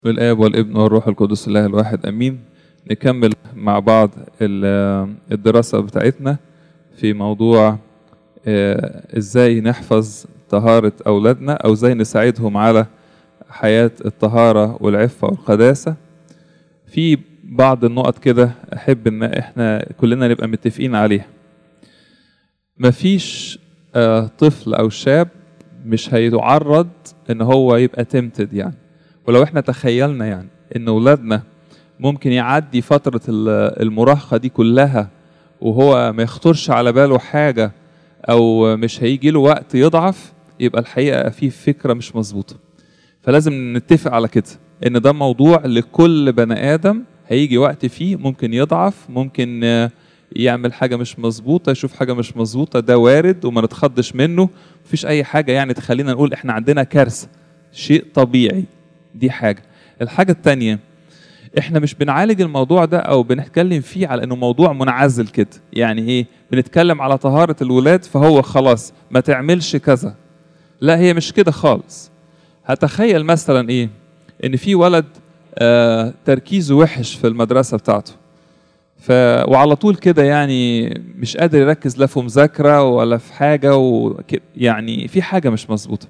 بالآب والابن والروح القدس الله الواحد أمين نكمل مع بعض ال- الدراسة بتاعتنا في موضوع آه، ازاي نحفظ طهارة أولادنا أو ازاي نساعدهم على حياة الطهارة والعفة والقداسة في بعض النقط كده أحب إن إحنا كلنا نبقى متفقين عليها مفيش آه، طفل أو شاب مش هيتعرض إن هو يبقى تمتد يعني ولو احنا تخيلنا يعني ان اولادنا ممكن يعدي فترة ال- المراهقة دي كلها وهو ما يخطرش على باله حاجة او مش هيجي له وقت يضعف يبقى الحقيقة في فكرة مش مظبوطة فلازم نتفق على كده ان ده موضوع لكل بني ادم هيجي وقت فيه ممكن يضعف ممكن آه، يعمل حاجة مش مظبوطة يشوف حاجة مش مظبوطة ده وارد وما نتخضش منه مفيش أي حاجة يعني تخلينا نقول إحنا عندنا كارثة شيء طبيعي دي حاجة الحاجة التانية احنا مش بنعالج الموضوع ده او بنتكلم فيه على انه موضوع منعزل كده يعني ايه بنتكلم على طهارة الولاد فهو خلاص ما تعملش كذا لا هي مش كده خالص هتخيل مثلا ايه ان في ولد آه تركيزه وحش في المدرسة بتاعته ف وعلى طول كده يعني مش قادر يركز لا في مذاكرة ولا في حاجة وكده يعني في حاجة مش مظبوطة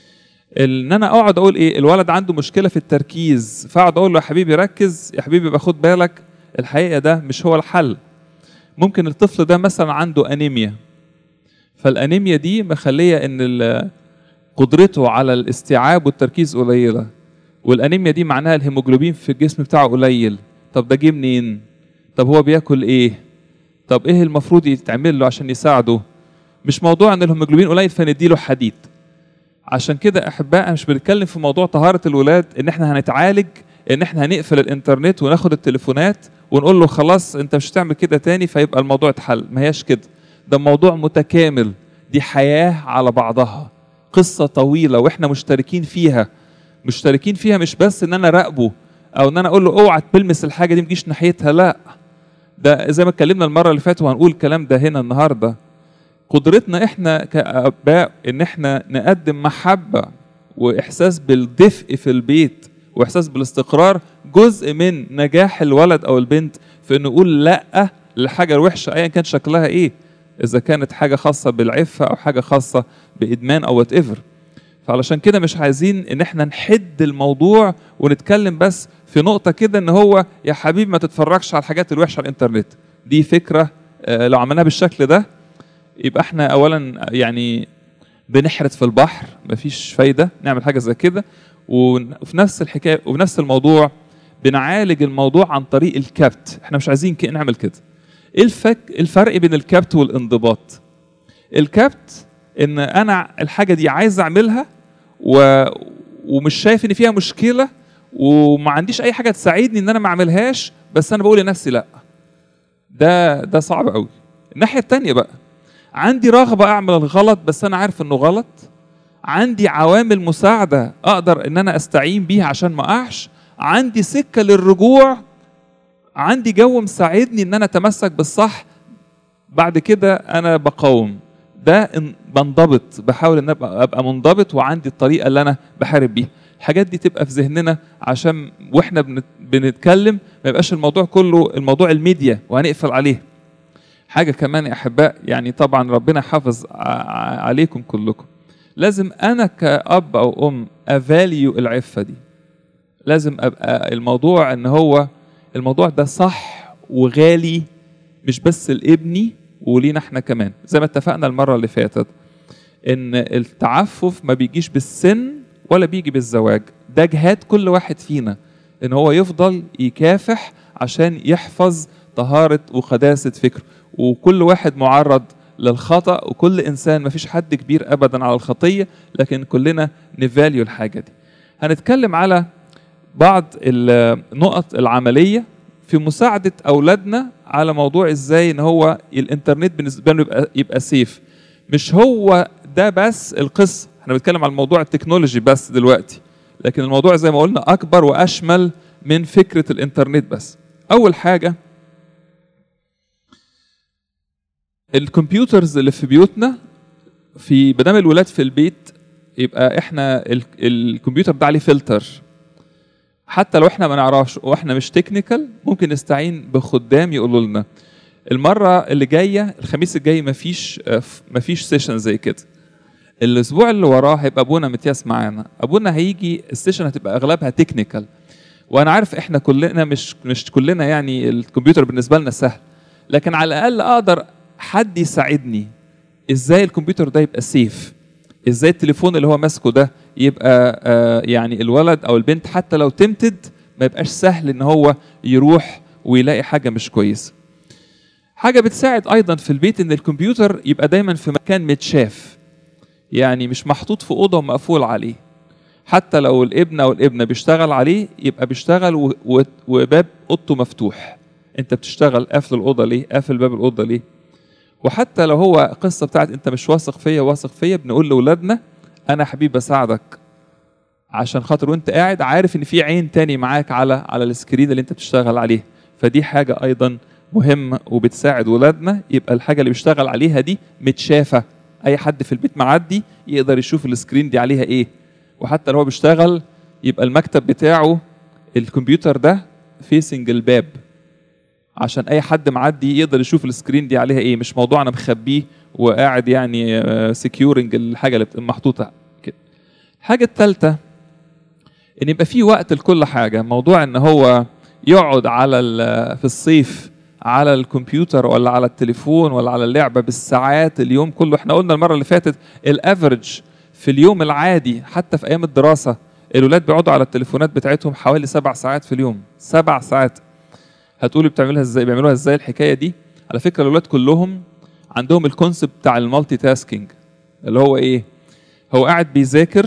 ان انا اقعد اقول ايه الولد عنده مشكله في التركيز فاقعد اقول له يا حبيبي ركز يا حبيبي باخد بالك الحقيقه ده مش هو الحل ممكن الطفل ده مثلا عنده انيميا فالانيميا دي مخليه ان ال- قدرته على الاستيعاب والتركيز قليله والانيميا دي معناها الهيموجلوبين في الجسم بتاعه قليل طب ده جه منين طب هو بياكل ايه طب ايه المفروض يتعمل له عشان يساعده مش موضوع ان الهيموجلوبين قليل فنديله حديد عشان كده احباء مش بنتكلم في موضوع طهاره الولاد ان احنا هنتعالج ان احنا هنقفل الانترنت وناخد التليفونات ونقول له خلاص انت مش هتعمل كده تاني فيبقى الموضوع اتحل ما هياش كده ده موضوع متكامل دي حياه على بعضها قصه طويله واحنا مشتركين فيها مشتركين فيها مش بس ان انا راقبه او ان انا اقول له اوعى تلمس الحاجه دي ما تجيش ناحيتها لا ده زي ما اتكلمنا المره اللي فاتت وهنقول الكلام ده هنا النهارده قدرتنا احنا كاباء ان احنا نقدم محبه واحساس بالدفء في البيت واحساس بالاستقرار جزء من نجاح الولد او البنت في انه يقول لا للحاجه الوحشه ايا كان شكلها ايه اذا كانت حاجه خاصه بالعفه او حاجه خاصه بادمان او وات ايفر فعلشان كده مش عايزين ان احنا نحد الموضوع ونتكلم بس في نقطه كده ان هو يا حبيبي ما تتفرجش على الحاجات الوحشه على الانترنت دي فكره آه، لو عملناها بالشكل ده يبقى احنا اولا يعني بنحرت في البحر مفيش فايده نعمل حاجه زي كده وفي نفس الحكايه وفي نفس الموضوع بنعالج الموضوع عن طريق الكبت احنا مش عايزين كده نعمل كده ايه الفك الفرق بين الكبت والانضباط الكبت ان انا الحاجه دي عايز اعملها و... ومش شايف ان فيها مشكله وما عنديش اي حاجه تساعدني ان انا ما اعملهاش بس انا بقول لنفسي لا ده ده صعب قوي الناحيه التانية بقى عندي رغبه اعمل الغلط بس انا عارف انه غلط عندي عوامل مساعده اقدر ان انا استعين بيها عشان ما اقعش عندي سكه للرجوع عندي جو مساعدني ان انا اتمسك بالصح بعد كده انا بقاوم ده إن- بنضبط بحاول ان ابقى ابقى منضبط وعندي الطريقه اللي انا بحارب بيها الحاجات دي تبقى في ذهننا عشان واحنا بنت- بنتكلم ما يبقاش الموضوع كله الموضوع الميديا وهنقفل عليه حاجة كمان يا أحباء يعني طبعا ربنا يحافظ ع- ع- عليكم كلكم لازم أنا كأب أو أم أفاليو العفة دي لازم أبقى الموضوع إن هو الموضوع ده صح وغالي مش بس لابني ولينا احنا كمان زي ما اتفقنا المرة اللي فاتت إن التعفف ما بيجيش بالسن ولا بيجي بالزواج ده جهاد كل واحد فينا إن هو يفضل يكافح عشان يحفظ طهارة وقداسة فكره وكل واحد معرض للخطأ وكل إنسان ما فيش حد كبير أبدا على الخطية لكن كلنا نفاليو الحاجة دي هنتكلم على بعض النقط العملية في مساعدة أولادنا على موضوع إزاي إن هو الإنترنت بالنسبة له يبقى, يبقى سيف مش هو ده بس القصة احنا بنتكلم على الموضوع التكنولوجي بس دلوقتي لكن الموضوع زي ما قلنا أكبر وأشمل من فكرة الإنترنت بس أول حاجة الكمبيوترز اللي في بيوتنا في بدام الولاد في البيت يبقى احنا ال- الكمبيوتر ده عليه فلتر حتى لو احنا ما نعرفش واحنا مش تكنيكال ممكن نستعين بخدام يقولوا لنا المره اللي جايه الخميس الجاي مفيش آه، مفيش سيشن زي كده الاسبوع اللي وراه هيبقى ابونا متياس معانا ابونا هيجي السيشن هتبقى اغلبها تكنيكال وانا عارف احنا كلنا مش مش كلنا يعني الكمبيوتر بالنسبه لنا سهل لكن على الاقل اقدر حد يساعدني ازاي الكمبيوتر ده يبقى سيف ازاي التليفون اللي هو ماسكه ده يبقى آه يعني الولد او البنت حتى لو تمتد ما يبقاش سهل ان هو يروح ويلاقي حاجه مش كويسه حاجه بتساعد ايضا في البيت ان الكمبيوتر يبقى دايما في مكان متشاف يعني مش محطوط في اوضه ومقفول عليه حتى لو الابن او الابنه بيشتغل عليه يبقى بيشتغل و- و- وباب اوضته مفتوح انت بتشتغل قافل الاوضه ليه قافل باب الاوضه ليه وحتى لو هو قصه بتاعت انت مش واثق فيا واثق فيا بنقول لاولادنا انا حبيبي بساعدك عشان خاطر وانت قاعد عارف ان في عين تاني معاك على على السكرين اللي انت بتشتغل عليه فدي حاجه ايضا مهمه وبتساعد ولادنا يبقى الحاجه اللي بيشتغل عليها دي متشافه اي حد في البيت معدي يقدر يشوف السكرين دي عليها ايه وحتى لو هو بيشتغل يبقى المكتب بتاعه الكمبيوتر ده فيسنج الباب عشان اي حد معدي يقدر يشوف السكرين دي عليها ايه مش موضوع انا مخبيه وقاعد يعني سكيورنج الحاجه اللي بتبقى محطوطه كده الحاجه الثالثه ان يبقى في وقت لكل حاجه موضوع ان هو يقعد على ال- في الصيف على الكمبيوتر ولا على التليفون ولا على اللعبه بالساعات اليوم كله احنا قلنا المره اللي فاتت الافرج في اليوم العادي حتى في ايام الدراسه الولاد بيقعدوا على التليفونات بتاعتهم حوالي سبع ساعات في اليوم سبع ساعات هتقولي بتعملها ازاي بيعملوها ازاي الحكايه دي على فكره الاولاد كلهم عندهم الكونسبت بتاع المالتي تاسكينج اللي هو ايه هو قاعد بيذاكر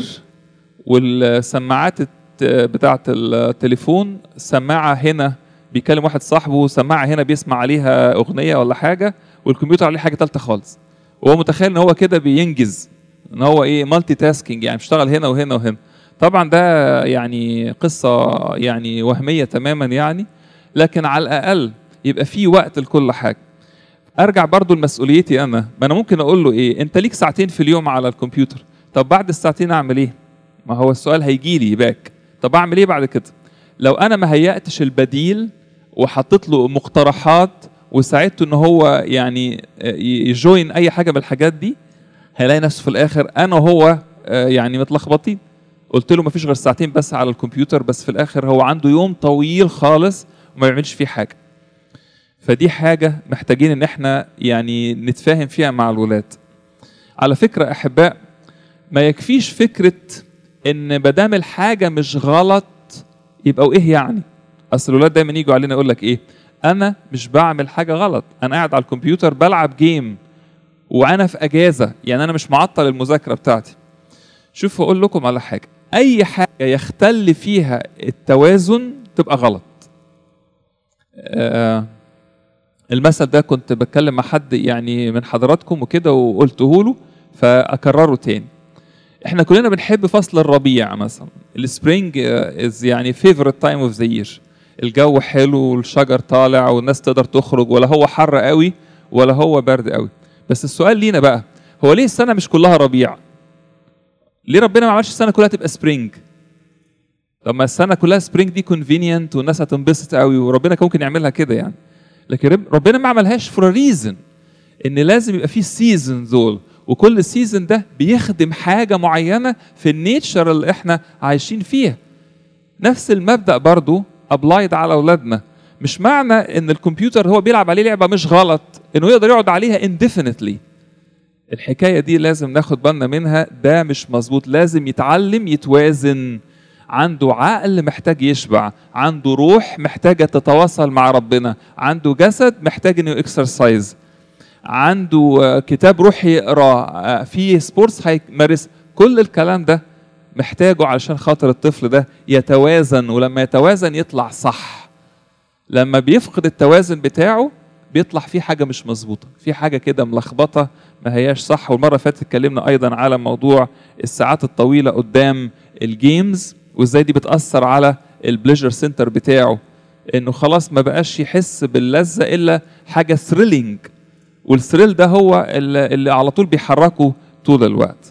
والسماعات الت- بتاعه التليفون سماعه هنا بيكلم واحد صاحبه سماعه هنا بيسمع عليها اغنيه ولا حاجه والكمبيوتر عليه حاجه ثالثه خالص وهو متخيل ان هو كده بينجز ان هو ايه مالتي تاسكينج يعني بيشتغل هنا وهنا وهنا طبعا ده يعني قصه يعني وهميه تماما يعني لكن على الاقل يبقى في وقت لكل حاجه ارجع برضو لمسؤوليتي انا ما انا ممكن اقول له ايه انت ليك ساعتين في اليوم على الكمبيوتر طب بعد الساعتين اعمل ايه ما هو السؤال هيجي لي باك طب اعمل ايه بعد كده لو انا ما هيأتش البديل وحطيت له مقترحات وساعدته ان هو يعني آه، يجوين اي حاجه من الحاجات دي هيلاقي نفسه في الاخر انا وهو آه، يعني متلخبطين قلت له مفيش غير ساعتين بس على الكمبيوتر بس في الاخر هو عنده يوم طويل خالص وما بيعملش فيه حاجه فدي حاجه محتاجين ان احنا يعني نتفاهم فيها مع الولاد على فكره احباء ما يكفيش فكره ان ما دام الحاجه مش غلط يبقى وايه يعني اصل الولاد دايما يجوا علينا يقول لك ايه انا مش بعمل حاجه غلط انا قاعد على الكمبيوتر بلعب جيم وانا في اجازه يعني انا مش معطل المذاكره بتاعتي شوفوا اقول لكم على حاجه اي حاجه يختل فيها التوازن تبقى غلط آه المثل ده كنت بتكلم مع حد يعني من حضراتكم وكده وقلته له فاكرره تاني احنا كلنا بنحب فصل الربيع مثلا السبرينج از يعني فيفورت تايم اوف ذا يير الجو حلو والشجر طالع والناس تقدر تخرج ولا هو حر قوي ولا هو برد قوي بس السؤال لينا بقى هو ليه السنه مش كلها ربيع ليه ربنا ما عملش السنه كلها تبقى سبرينج طب ما السنه كلها سبرينج دي كونفينينت والناس هتنبسط قوي وربنا كان ممكن يعملها كده يعني لكن رب- ربنا ما عملهاش فور ريزن ان لازم يبقى في سيزون دول وكل سيزون ده بيخدم حاجه معينه في النيتشر اللي احنا عايشين فيها نفس المبدا برضو ابلايد على اولادنا مش معنى ان الكمبيوتر هو بيلعب عليه لعبه مش غلط انه يقدر يقعد عليها indefinitely الحكايه دي لازم ناخد بالنا منها ده مش مظبوط لازم يتعلم يتوازن عنده عقل محتاج يشبع عنده روح محتاجة تتواصل مع ربنا عنده جسد محتاج انه اكسرسايز عنده آه، كتاب روحي يقراه آه، في سبورتس هيمارس كل الكلام ده محتاجه علشان خاطر الطفل ده يتوازن ولما يتوازن يطلع صح لما بيفقد التوازن بتاعه بيطلع فيه حاجة مش مظبوطة في حاجة كده ملخبطة ما هياش صح والمرة اللي فاتت اتكلمنا أيضا على موضوع الساعات الطويلة قدام الجيمز وازاي دي بتأثر على البليجر سنتر بتاعه انه خلاص ما بقاش يحس باللذة الا حاجة ثريلينج والثريل ده هو اللي, اللي على طول بيحركه طول الوقت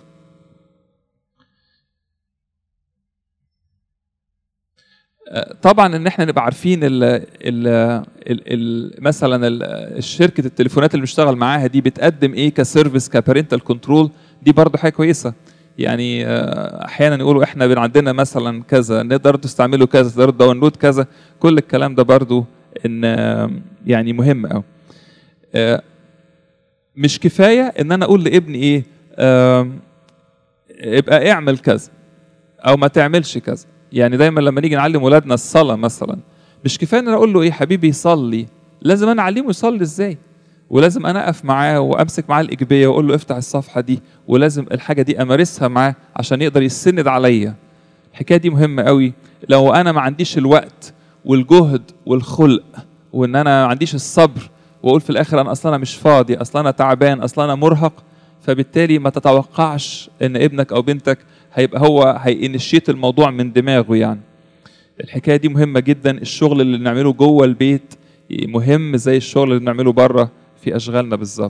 آه، طبعا ان احنا نبقى عارفين ال ال ال ال مثلا ال- الشركه التليفونات اللي بنشتغل معاها دي بتقدم ايه كسيرفيس كبارنتال كنترول دي برضه حاجه كويسه يعني آه، احيانا يقولوا احنا بن عندنا مثلا كذا نقدر تستعملوا كذا تقدروا داونلود كذا كل الكلام ده برضه ان آه، يعني مهم قوي آه، مش كفايه ان انا اقول لابني ايه آم، ابقى اعمل كذا او ما تعملش كذا يعني دايما لما نيجي نعلم ولادنا الصلاه مثلا مش كفايه ان انا اقول له ايه حبيبي صلي لازم انا اعلمه يصلي ازاي ولازم انا اقف معاه وامسك معاه الايجابيه واقول له افتح الصفحه دي ولازم الحاجه دي امارسها معاه عشان يقدر يسند عليا الحكايه دي مهمه قوي لو انا ما عنديش الوقت والجهد والخلق وان انا ما عنديش الصبر واقول في الاخر انا اصلا انا مش فاضي اصلا انا تعبان اصلا انا مرهق فبالتالي ما تتوقعش ان ابنك او بنتك هيبقى هو هينشيت الموضوع من دماغه يعني الحكايه دي مهمه جدا الشغل اللي بنعمله جوه البيت مهم زي الشغل اللي بنعمله بره في اشغالنا بالظبط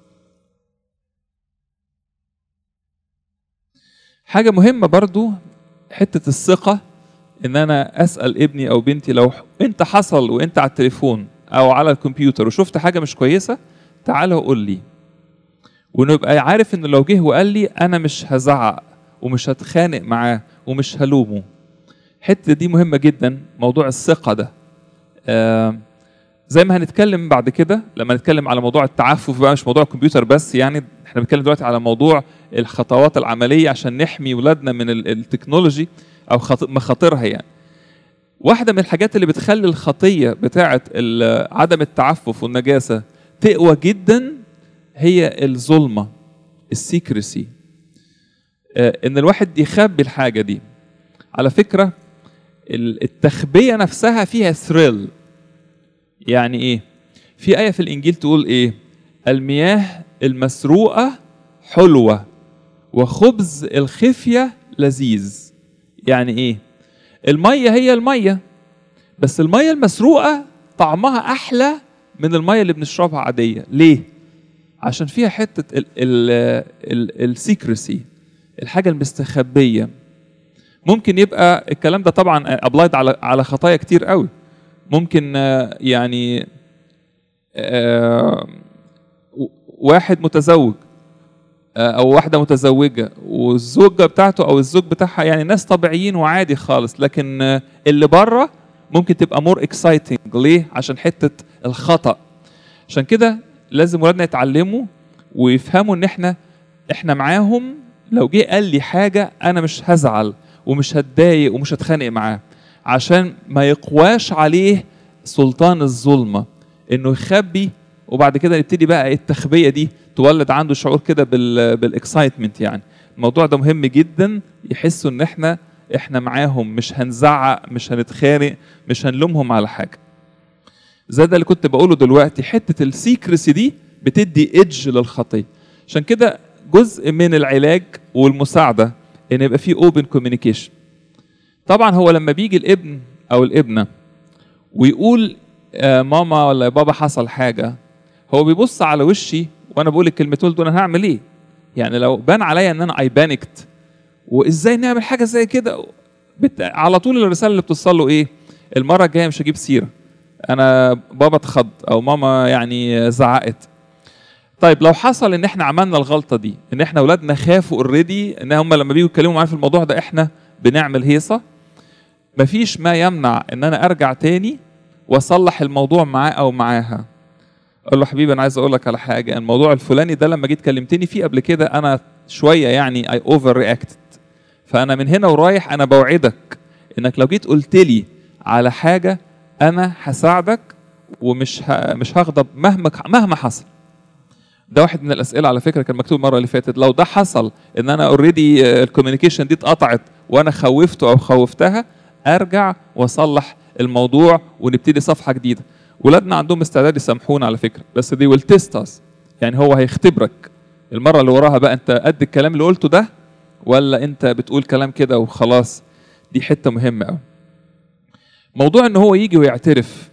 حاجه مهمه برضو حته الثقه ان انا اسال ابني او بنتي لو انت حصل وانت على التليفون او على الكمبيوتر وشفت حاجه مش كويسه تعال وقول لي ونبقى عارف ان لو جه وقال لي انا مش هزعق ومش هتخانق معاه ومش هلومه الحته دي مهمه جدا موضوع الثقه ده آه زي ما هنتكلم بعد كده لما نتكلم على موضوع التعفف بقى مش موضوع الكمبيوتر بس يعني احنا بنتكلم دلوقتي على موضوع الخطوات العمليه عشان نحمي ولادنا من ال- التكنولوجي او خط- مخاطرها يعني واحده من الحاجات اللي بتخلي الخطيه بتاعه ال- عدم التعفف والنجاسه تقوى جدا هي الظلمه السيكرسي آه، ان الواحد يخبي الحاجه دي على فكره ال- التخبيه نفسها فيها ثريل يعني ايه في ايه في الانجيل تقول ايه المياه المسروقه حلوه وخبز الخفيه لذيذ يعني ايه الميه هي الميه بس الميه المسروقه طعمها احلى من الميه اللي بنشربها عاديه ليه عشان فيها حته ال- ال- ال- السيكرسي الحاجه المستخبيه ممكن يبقى الكلام ده طبعا ابلايد على على خطايا كتير قوي ممكن آه، يعني آه، و- واحد متزوج آه، او واحده متزوجه والزوجه بتاعته او الزوج بتاعها يعني ناس طبيعيين وعادي خالص لكن آه، اللي بره ممكن تبقى مور اكسايتنج ليه عشان حته الخطا عشان كده لازم ولادنا يتعلموا ويفهموا ان احنا احنا معاهم لو جه قال لي حاجه انا مش هزعل ومش هتضايق ومش هتخانق معاه عشان ما يقواش عليه سلطان الظلمه انه يخبي وبعد كده يبتدي بقى التخبيه دي تولد عنده شعور كده بال بالاكسايتمنت يعني الموضوع ده مهم جدا يحسوا ان احنا احنا معاهم مش هنزعق مش هنتخانق مش هنلومهم على حاجه زي ده اللي كنت بقوله دلوقتي حته السيكرسي دي بتدي ايدج للخطيه عشان كده جزء من العلاج والمساعده ان يبقى في اوبن كوميونيكيشن طبعا هو لما بيجي الابن او الابنه ويقول آه ماما ولا يا بابا حصل حاجه هو بيبص على وشي وانا بقول الكلمتين دول انا هعمل ايه يعني لو بان عليا ان انا اي بانكت وازاي نعمل حاجه زي كده بت... على طول الرساله اللي بتوصل له ايه المره الجايه مش هجيب سيره انا بابا اتخض او ماما يعني زعقت طيب لو حصل ان احنا عملنا الغلطه دي ان احنا اولادنا خافوا اوريدي ان هم لما بييجوا يتكلموا معانا في الموضوع ده احنا بنعمل هيصه مفيش ما يمنع ان انا ارجع تاني واصلح الموضوع معاه او معاها اقول له حبيبي انا عايز اقول لك على حاجه الموضوع الفلاني ده لما جيت كلمتني فيه قبل كده انا شويه يعني اي اوفر رياكتد فانا من هنا ورايح انا بوعدك انك لو جيت قلت لي على حاجه انا هساعدك ومش ه... مش هغضب مهما مهما حصل ده واحد من الاسئله على فكره كان مكتوب المره اللي فاتت لو ده حصل ان انا اوريدي الكوميونيكيشن دي اتقطعت وانا خوفته او خوفتها ارجع واصلح الموضوع ونبتدي صفحه جديده ولادنا عندهم استعداد يسامحونا على فكره بس دي ويل تيست يعني هو هيختبرك المره اللي وراها بقى انت قد الكلام اللي قلته ده ولا انت بتقول كلام كده وخلاص دي حته مهمه قوي موضوع ان هو يجي ويعترف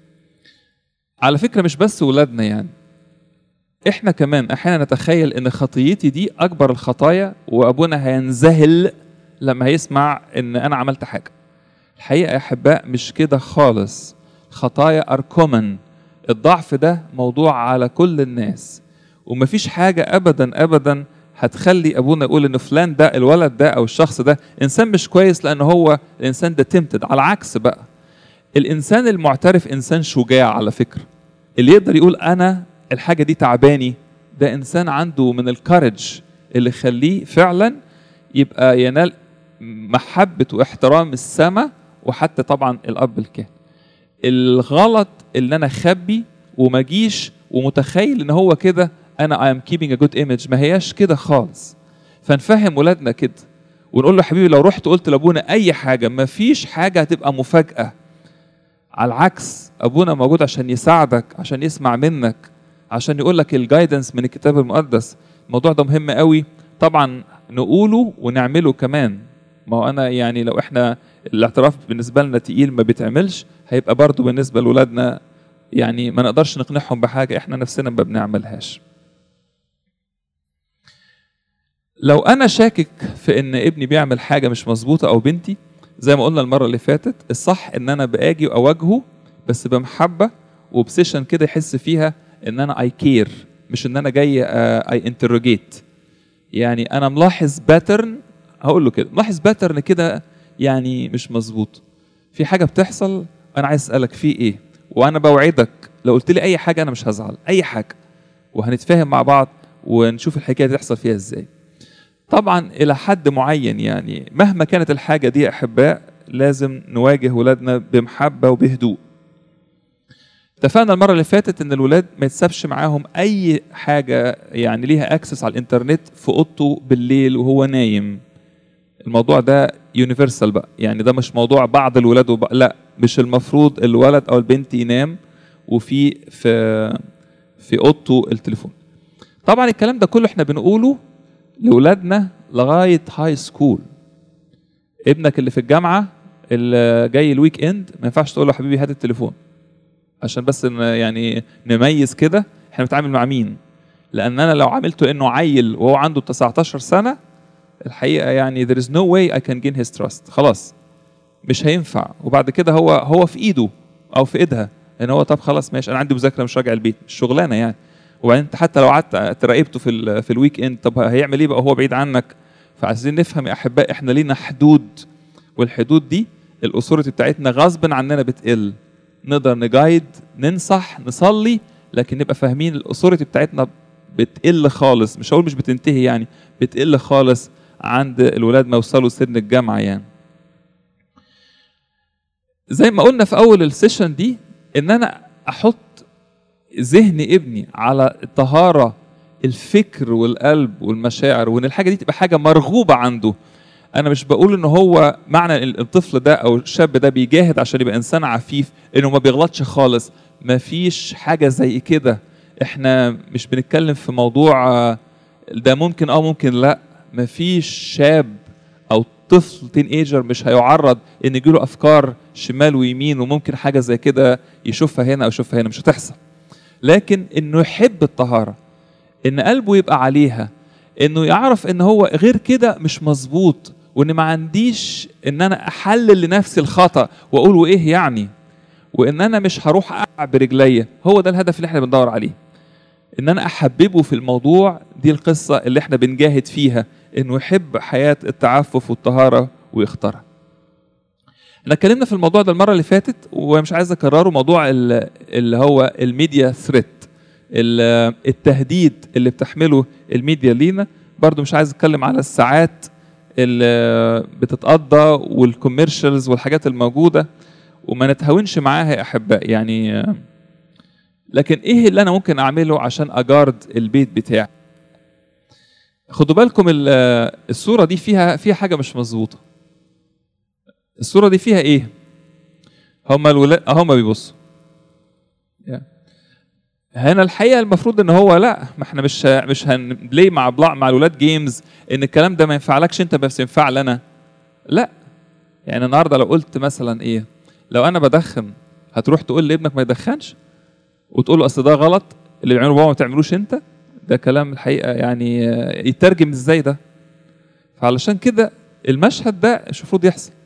على فكره مش بس ولادنا يعني احنا كمان احيانا نتخيل ان خطيتي دي اكبر الخطايا وابونا هينذهل لما هيسمع ان انا عملت حاجه الحقيقه يا احباء مش كده خالص خطايا ار كومن الضعف ده موضوع على كل الناس ومفيش حاجه ابدا ابدا هتخلي ابونا يقول ان فلان ده الولد ده او الشخص ده انسان مش كويس لان هو الانسان ده تمتد على العكس بقى الانسان المعترف انسان شجاع على فكره اللي يقدر يقول انا الحاجه دي تعباني ده انسان عنده من الكارج اللي يخليه فعلا يبقى ينال محبه واحترام السماء وحتى طبعا الاب الكاهن الغلط اللي انا اخبي وما اجيش ومتخيل ان هو كده انا I am keeping a good image ما هياش كده خالص فنفهم ولادنا كده ونقول له حبيبي لو رحت قلت لابونا اي حاجه ما فيش حاجه هتبقى مفاجاه على العكس ابونا موجود عشان يساعدك عشان يسمع منك عشان يقول لك الجايدنس من الكتاب المقدس الموضوع ده مهم قوي طبعا نقوله ونعمله كمان ما هو انا يعني لو احنا الاعتراف بالنسبه لنا تقيل ما بيتعملش هيبقى برضه بالنسبه لاولادنا يعني ما نقدرش نقنعهم بحاجه احنا نفسنا ما بنعملهاش لو انا شاكك في ان ابني بيعمل حاجه مش مظبوطه او بنتي زي ما قلنا المره اللي فاتت الصح ان انا باجي واواجهه بس بمحبه وبسيشن كده يحس فيها ان انا اي كير مش ان انا جاي اي انتروجيت يعني انا ملاحظ باترن هقول له كده ملاحظ باترن كده يعني مش مظبوط في حاجه بتحصل انا عايز اسالك في ايه وانا بوعدك لو قلت لي اي حاجه انا مش هزعل اي حاجه وهنتفاهم مع بعض ونشوف الحكايه دي تحصل فيها ازاي طبعا الى حد معين يعني مهما كانت الحاجه دي يا احباء لازم نواجه ولادنا بمحبه وبهدوء اتفقنا المره اللي فاتت ان الولاد ما يتسابش معاهم اي حاجه يعني ليها اكسس على الانترنت في اوضته بالليل وهو نايم الموضوع ده يونيفرسال بقى يعني ده مش موضوع بعض الولاد وب... لا مش المفروض الولد او البنت ينام وفي في في اوضته التليفون طبعا الكلام ده كله احنا بنقوله لاولادنا لغايه هاي سكول ابنك اللي في الجامعه اللي جاي الويك اند ما ينفعش تقول له حبيبي هات التليفون عشان بس يعني نميز كده احنا بنتعامل مع مين لان انا لو عملته انه عيل وهو عنده 19 سنه الحقيقه يعني there is no way I can gain his trust خلاص مش هينفع وبعد كده هو هو في ايده او في ايدها ان هو طب خلاص ماشي انا عندي مذاكره مش راجع البيت مش شغلانه يعني وبعدين انت حتى لو قعدت تراقبته في ال في الويك اند طب هيعمل ايه بقى وهو بعيد عنك فعايزين نفهم يا احباء احنا لينا حدود والحدود دي الاثوريتي بتاعتنا غصب عننا بتقل نقدر نجايد ننصح نصلي لكن نبقى فاهمين الاثوريتي بتاعتنا بتقل خالص مش هقول مش بتنتهي يعني بتقل خالص عند الولاد ما يوصلوا سن الجامعه يعني زي ما قلنا في اول السيشن دي ان انا احط ذهن ابني على الطهاره الفكر والقلب والمشاعر وان الحاجه دي تبقى حاجه مرغوبه عنده انا مش بقول ان هو معنى الطفل ده او الشاب ده بيجاهد عشان يبقى انسان عفيف انه ما بيغلطش خالص ما فيش حاجه زي كده احنا مش بنتكلم في موضوع ده ممكن اه ممكن لا ما فيش شاب او طفل تين ايجر مش هيعرض ان يجيله افكار شمال ويمين وممكن حاجه زي كده يشوفها هنا او يشوفها هنا مش هتحصل لكن انه يحب الطهاره ان قلبه يبقى عليها انه يعرف ان هو غير كده مش مظبوط وان ما عنديش ان انا احلل لنفسي الخطا واقول وايه يعني وان انا مش هروح اقع برجليا هو ده الهدف اللي احنا بندور عليه ان انا احببه في الموضوع دي القصه اللي احنا بنجاهد فيها انه يحب حياه التعفف والطهاره ويختارها احنا اتكلمنا في الموضوع ده المره اللي فاتت ومش عايز اكرره موضوع اللي هو الميديا ثريت التهديد اللي بتحمله الميديا لينا برضو مش عايز اتكلم على الساعات اللي بتتقضى والكوميرشالز والحاجات الموجوده وما نتهاونش معاها يا احباء يعني لكن ايه اللي انا ممكن اعمله عشان اجارد البيت بتاعي خدوا بالكم الصوره دي فيها فيها حاجه مش مظبوطه الصوره دي فيها ايه هم الولاد هم بيبصوا هنا الحقيقه المفروض ان هو لا ما احنا مش مش هنبلاي مع بلع مع الولاد جيمز ان الكلام ده ما ينفعلكش انت بس ينفع لنا لا يعني النهارده لو قلت مثلا ايه لو انا بدخن هتروح تقول لابنك ما يدخنش وتقول له اصل ده غلط اللي بيعمله بابا ما تعملوش انت ده كلام الحقيقه يعني يترجم ازاي ده فعلشان كده المشهد ده مش المفروض يحصل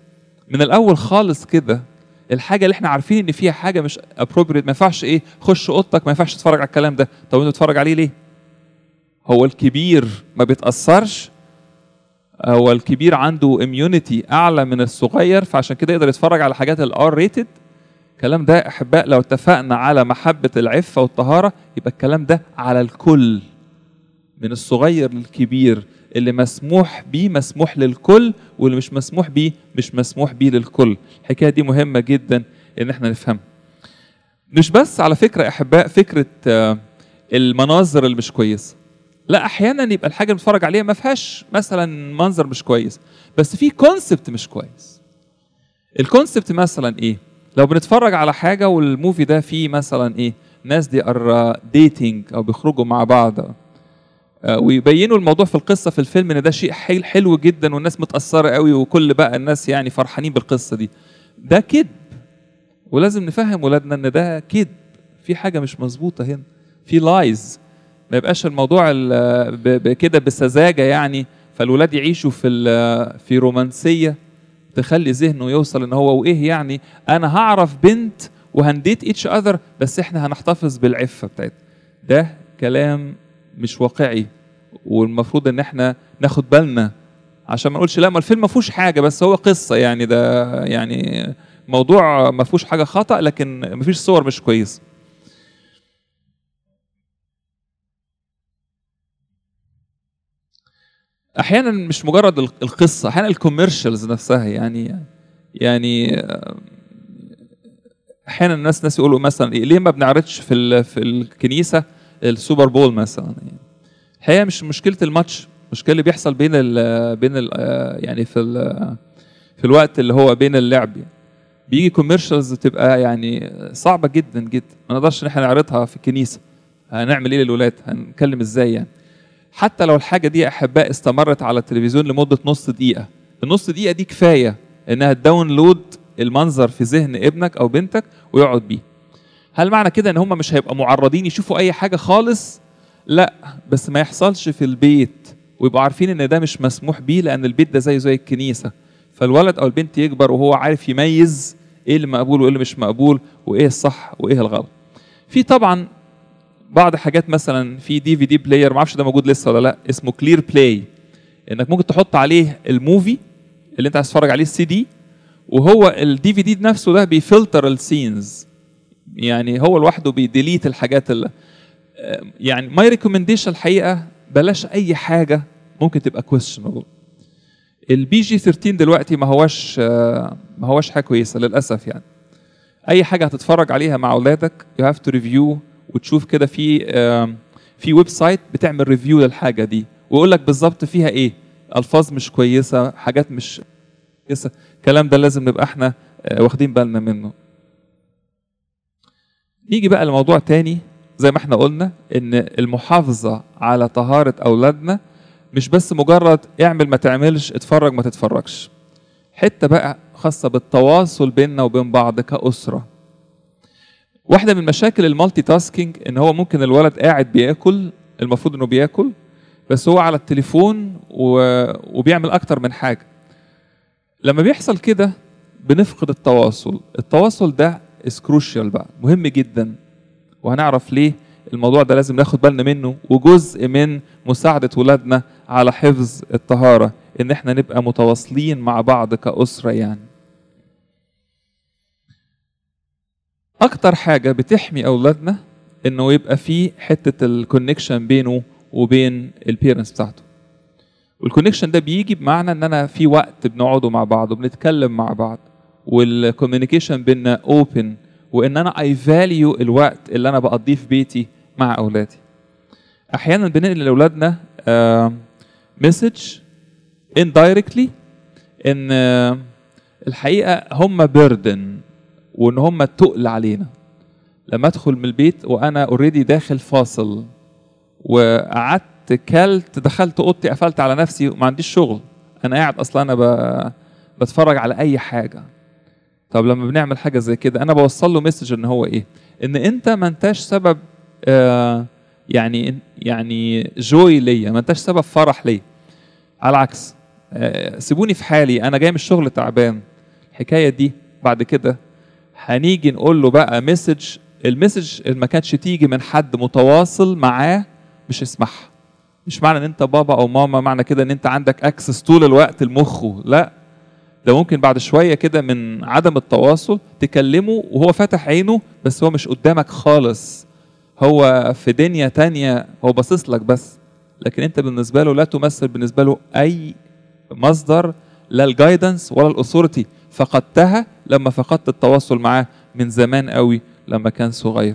من الاول خالص كده الحاجه اللي احنا عارفين ان فيها حاجه مش ابروبريت ما ينفعش ايه خش اوضتك ما ينفعش تتفرج على الكلام ده طب انت بتتفرج عليه ليه هو الكبير ما بيتاثرش هو الكبير عنده اميونيتي اعلى من الصغير فعشان كده يقدر يتفرج على حاجات الار ريتد الكلام ده احباء لو اتفقنا على محبه العفه والطهاره يبقى الكلام ده على الكل من الصغير للكبير اللي مسموح بيه مسموح للكل واللي مش مسموح بيه مش مسموح بيه للكل الحكايه دي مهمه جدا ان احنا نفهمها مش بس على فكره يا احباء فكره آه، المناظر اللي مش كويسه لا احيانا يبقى الحاجه اللي بنتفرج عليها ما فيهاش مثلا منظر مش كويس بس في كونسبت مش كويس الكونسبت مثلا ايه لو بنتفرج على حاجه والموفي ده فيه مثلا ايه ناس دي ار ديتنج او بيخرجوا مع بعض آه، ويبينوا الموضوع في القصه في الفيلم ان ده شيء حيل حلو جدا والناس متاثره قوي وكل بقى الناس يعني فرحانين بالقصه دي ده كذب ولازم نفهم ولادنا ان ده كذب في حاجه مش مظبوطه هنا في لايز ما يبقاش الموضوع ال- ب- ب- كده بسذاجه يعني فالولاد يعيشوا في ال- في رومانسيه تخلي ذهنه يوصل ان هو وايه يعني انا هعرف بنت وهنديت ايتش اذر بس احنا هنحتفظ بالعفه بتاعتنا ده كلام مش واقعي والمفروض ان احنا ناخد بالنا عشان ما نقولش لا ما الفيلم ما فيهوش حاجه بس هو قصه يعني ده يعني موضوع ما فيهوش حاجه خطا لكن ما فيش صور مش كويسه احيانا مش مجرد ال- القصه احيانا الكوميرشالز نفسها يعني يعني آه، احيانا الناس ناس يقولوا مثلا إيه ليه ما بنعرضش في ال- في الكنيسه السوبر بول مثلا يعني الحقيقه مش مشكله الماتش المشكله اللي بيحصل بين ال بين ال يعني في ال في الوقت اللي هو بين اللعب يعني. بيجي كوميرشالز تبقى يعني صعبه جدا جدا ما نقدرش ان احنا نعرضها في الكنيسه هنعمل ايه للولاد هنتكلم ازاي يعني حتى لو الحاجه دي يا احباء استمرت على التلفزيون لمده نص دقيقه النص دقيقه دي كفايه انها تداونلود المنظر في ذهن ابنك او بنتك ويقعد بيه هل معنى كده ان هم مش هيبقى معرضين يشوفوا اي حاجه خالص لا بس ما يحصلش في البيت ويبقوا عارفين ان ده مش مسموح بيه لان البيت ده زيه زي الكنيسه فالولد او البنت يكبر وهو عارف يميز ايه اللي مقبول وايه اللي مش مقبول وايه الصح وايه الغلط في طبعا بعض حاجات مثلا في دي في دي بلاير ما اعرفش ده موجود لسه ولا لا اسمه كلير بلاي انك ممكن تحط عليه الموفي اللي انت عايز تتفرج عليه السي دي وهو الدي في دي نفسه ده بيفلتر السينز يعني هو لوحده بيديليت الحاجات اللي يعني ماي ريكومنديشن الحقيقه بلاش اي حاجه ممكن تبقى كويشنبل البي جي 13 دلوقتي ما هواش آه، ما هواش حاجه كويسه للاسف يعني اي حاجه هتتفرج عليها مع اولادك يو هاف تو ريفيو وتشوف كده في آم، في ويب سايت بتعمل ريفيو للحاجه دي ويقول لك بالظبط فيها ايه الفاظ مش كويسه حاجات مش كويسه الكلام ده لازم نبقى احنا آه، واخدين بالنا منه نيجي بقى لموضوع تاني زي ما احنا قلنا ان المحافظه على طهاره اولادنا مش بس مجرد اعمل ما تعملش اتفرج ما تتفرجش حته بقى خاصه بالتواصل بيننا وبين بعض كاسره واحده من مشاكل المالتي تاسكينج ان هو ممكن الولد قاعد بياكل المفروض انه بياكل بس هو على التليفون و... وبيعمل اكتر من حاجه لما بيحصل كده بنفقد التواصل التواصل ده اسكروشيال بقى مهم جدا وهنعرف ليه الموضوع ده لازم ناخد بالنا منه وجزء من مساعدة ولادنا على حفظ الطهارة ان احنا نبقى متواصلين مع بعض كأسرة يعني اكتر حاجة بتحمي اولادنا انه يبقى في حتة الكونكشن بينه وبين البيرنتس بتاعته والكونكشن ده بيجي بمعنى ان انا في وقت بنقعدوا مع بعض وبنتكلم مع بعض والكوميونيكيشن بينا اوبن وان انا اي فاليو الوقت اللي انا بقضيه في بيتي مع اولادي احيانا بننقل لاولادنا مسج indirectly ان آه، الحقيقه هم بيردن وان هم تقل علينا لما ادخل من البيت وانا اوريدي داخل فاصل وقعدت كلت دخلت اوضتي قفلت على نفسي وما عنديش شغل انا قاعد اصلا انا ب... بتفرج على اي حاجه طب لما بنعمل حاجه زي كده انا بوصل له مسج ان هو ايه ان انت ما انتش سبب آه يعني يعني جوي ليا ما انتش سبب فرح ليا على العكس آه سيبوني في حالي انا جاي من الشغل تعبان الحكايه دي بعد كده هنيجي نقول له بقى مسج المسج اللي ما كانتش تيجي من حد متواصل معاه مش اسمعها مش معنى ان انت بابا او ماما معنى كده ان انت عندك اكسس طول الوقت لمخه لا ده ممكن بعد شويه كده من عدم التواصل تكلمه وهو فاتح عينه بس هو مش قدامك خالص هو في دنيا تانية هو باصص لك بس لكن انت بالنسبه له لا تمثل بالنسبه له اي مصدر لا الجايدنس ولا الاثورتي فقدتها لما فقدت التواصل معاه من زمان قوي لما كان صغير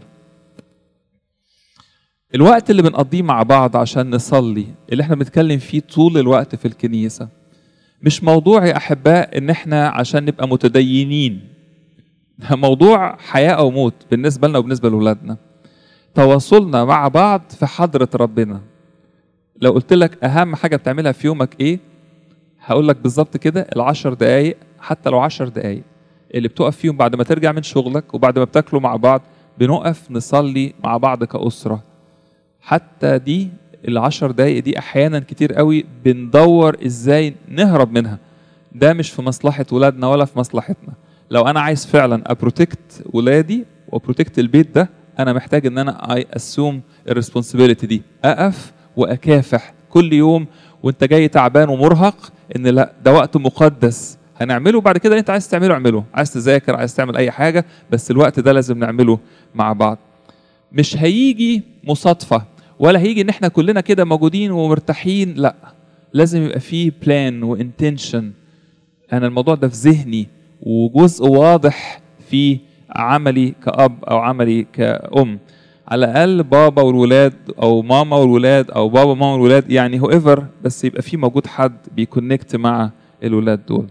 الوقت اللي بنقضيه مع بعض عشان نصلي اللي احنا بنتكلم فيه طول الوقت في الكنيسة مش موضوع يا أحباء إن احنا عشان نبقى متدينين موضوع حياة أو موت بالنسبة لنا وبالنسبة لأولادنا تواصلنا مع بعض في حضرة ربنا لو قلت لك أهم حاجة بتعملها في يومك إيه هقول لك بالظبط كده العشر دقايق حتى لو عشر دقايق اللي بتقف فيهم بعد ما ترجع من شغلك وبعد ما بتاكلوا مع بعض بنقف نصلي مع بعض كأسرة حتى دي العشر دقايق دي أحيانا كتير قوي بندور إزاي نهرب منها ده مش في مصلحة ولادنا ولا في مصلحتنا لو أنا عايز فعلا أبروتكت ولادي وأبروتكت البيت ده أنا محتاج إن أنا أي أسوم الريسبونسبيلتي دي أقف وأكافح كل يوم وأنت جاي تعبان ومرهق إن لا ده وقت مقدس هنعمله بعد كده انت عايز تعمله اعمله عايز تذاكر عايز تعمل اي حاجه بس الوقت ده لازم نعمله مع بعض مش هيجي مصادفه ولا هيجي ان احنا كلنا كده موجودين ومرتاحين لا لازم يبقى فيه بلان وانتنشن انا الموضوع ده في ذهني وجزء واضح في عملي كأب او عملي كأم على الاقل بابا والولاد او ماما والولاد او بابا ماما والولاد يعني هو ايفر بس يبقى في موجود حد بيكونكت مع الولاد دول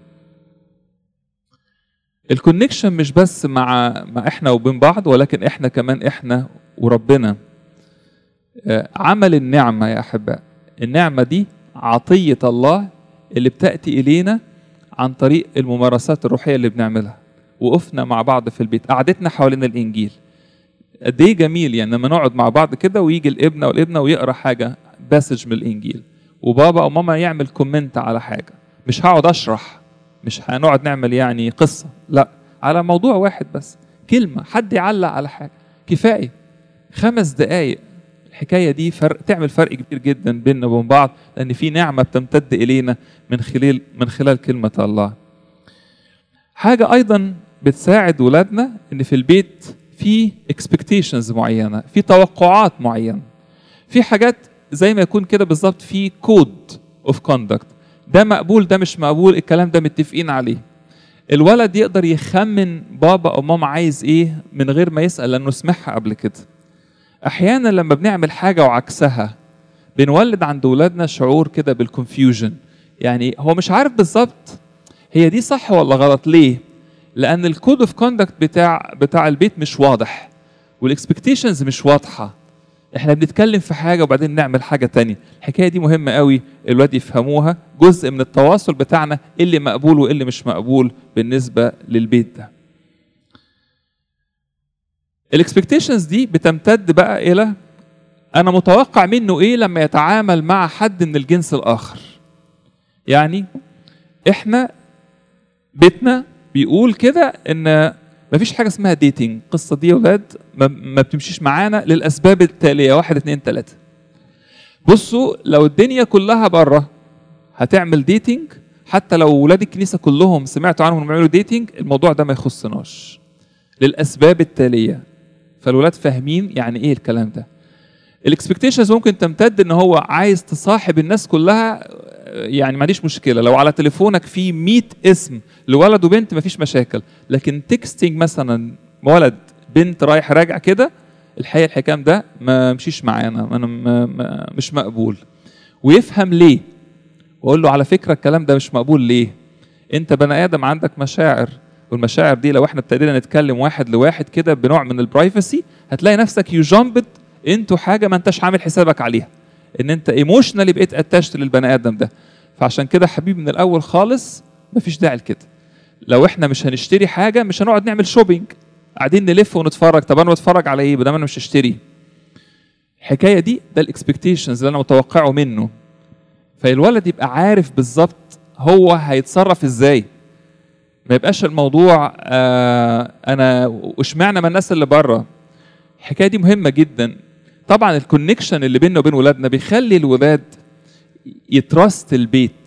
الكونكشن مش بس مع مع احنا وبين بعض ولكن احنا كمان احنا وربنا عمل النعمة يا أحباء النعمة دي عطية الله اللي بتأتي إلينا عن طريق الممارسات الروحية اللي بنعملها وقفنا مع بعض في البيت قعدتنا حوالين الإنجيل قد إيه جميل يعني لما نقعد مع بعض كده ويجي الابن والابنة ويقرأ حاجة باسج من الإنجيل وبابا أو ماما يعمل كومنت على حاجة مش هقعد أشرح مش هنقعد نعمل يعني قصة لا على موضوع واحد بس كلمة حد يعلق على حاجة كفاية خمس دقايق الحكايه دي فرق تعمل فرق كبير جدا بيننا وبين بعض لان في نعمه بتمتد الينا من خلال من خلال كلمه الله. حاجه ايضا بتساعد ولادنا ان في البيت في اكسبكتيشنز معينه، في توقعات معينه. في حاجات زي ما يكون كده بالظبط في كود اوف كوندكت ده مقبول ده مش مقبول الكلام ده متفقين عليه. الولد يقدر يخمن بابا او ماما عايز ايه من غير ما يسال لانه سمعها قبل كده. احيانا لما بنعمل حاجه وعكسها بنولد عند ولادنا شعور كده بالكونفيوجن يعني هو مش عارف بالظبط هي دي صح ولا غلط ليه لان الكود اوف كوندكت بتاع بتاع البيت مش واضح والاكسبكتيشنز مش واضحه احنا بنتكلم في حاجه وبعدين نعمل حاجه تانية الحكايه دي مهمه قوي الولاد يفهموها جزء من التواصل بتاعنا إيه اللي مقبول وايه اللي مش مقبول بالنسبه للبيت ده الاكسبكتيشنز دي بتمتد بقى الى انا متوقع منه ايه لما يتعامل مع حد من الجنس الاخر يعني احنا بيتنا بيقول كده ان مفيش حاجه اسمها ديتنج القصه دي يا ولاد ما بتمشيش معانا للاسباب التاليه واحد اتنين تلاته بصوا لو الدنيا كلها بره هتعمل ديتنج حتى لو ولاد الكنيسه كلهم سمعتوا عنهم بيعملوا ديتنج الموضوع ده ما يخصناش للاسباب التاليه فالولاد فاهمين يعني ايه الكلام ده الاكسبكتيشنز ممكن تمتد ان هو عايز تصاحب الناس كلها يعني ما عنديش مشكله لو على تليفونك في 100 اسم لولد وبنت ما فيش مشاكل لكن تكستنج مثلا ولد بنت رايح راجع كده الحقيقه الحكام ده ما مشيش معانا انا ما ما مش مقبول ويفهم ليه واقول له على فكره الكلام ده مش مقبول ليه انت بني ادم عندك مشاعر والمشاعر دي لو احنا ابتدينا نتكلم واحد لواحد كده بنوع من البرايفسي هتلاقي نفسك يو جامبد انتوا حاجه ما انتش عامل حسابك عليها ان انت ايموشنالي بقيت اتاشت للبني ادم ده فعشان كده حبيبي من الاول خالص مفيش داعي لكده لو احنا مش هنشتري حاجه مش هنقعد نعمل شوبينج قاعدين نلف ونتفرج طب انا بتفرج على ايه بدل انا مش هشتري الحكايه دي ده الاكسبكتيشنز اللي انا متوقعه منه فالولد يبقى عارف بالظبط هو هيتصرف ازاي ما يبقاش الموضوع آه انا واشمعنى ما الناس اللي بره الحكايه دي مهمه جدا طبعا الكونكشن اللي بيننا وبين ولادنا بيخلي الولاد يترست البيت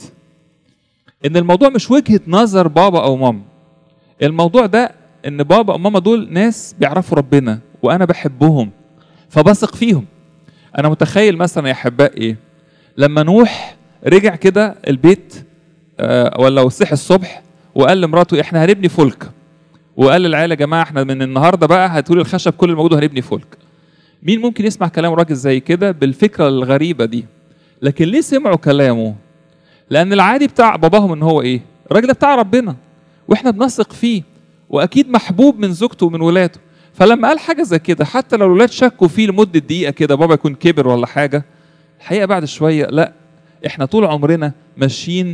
ان الموضوع مش وجهه نظر بابا او ماما الموضوع ده ان بابا او ماما دول ناس بيعرفوا ربنا وانا بحبهم فبثق فيهم انا متخيل مثلا يا احباء ايه لما نوح رجع كده البيت آه ولا صحي الصبح وقال لمراته احنا هنبني فلك وقال للعيله يا جماعه احنا من النهارده بقى هتقول الخشب كل الموجود هنبني فلك مين ممكن يسمع كلام راجل زي كده بالفكره الغريبه دي لكن ليه سمعوا كلامه لان العادي بتاع باباهم ان هو ايه الراجل ده بتاع ربنا واحنا بنثق فيه واكيد محبوب من زوجته ومن ولاده فلما قال حاجه زي كده حتى لو الولاد شكوا فيه لمده دقيقه كده بابا يكون كبر ولا حاجه الحقيقه بعد شويه لا احنا طول عمرنا ماشيين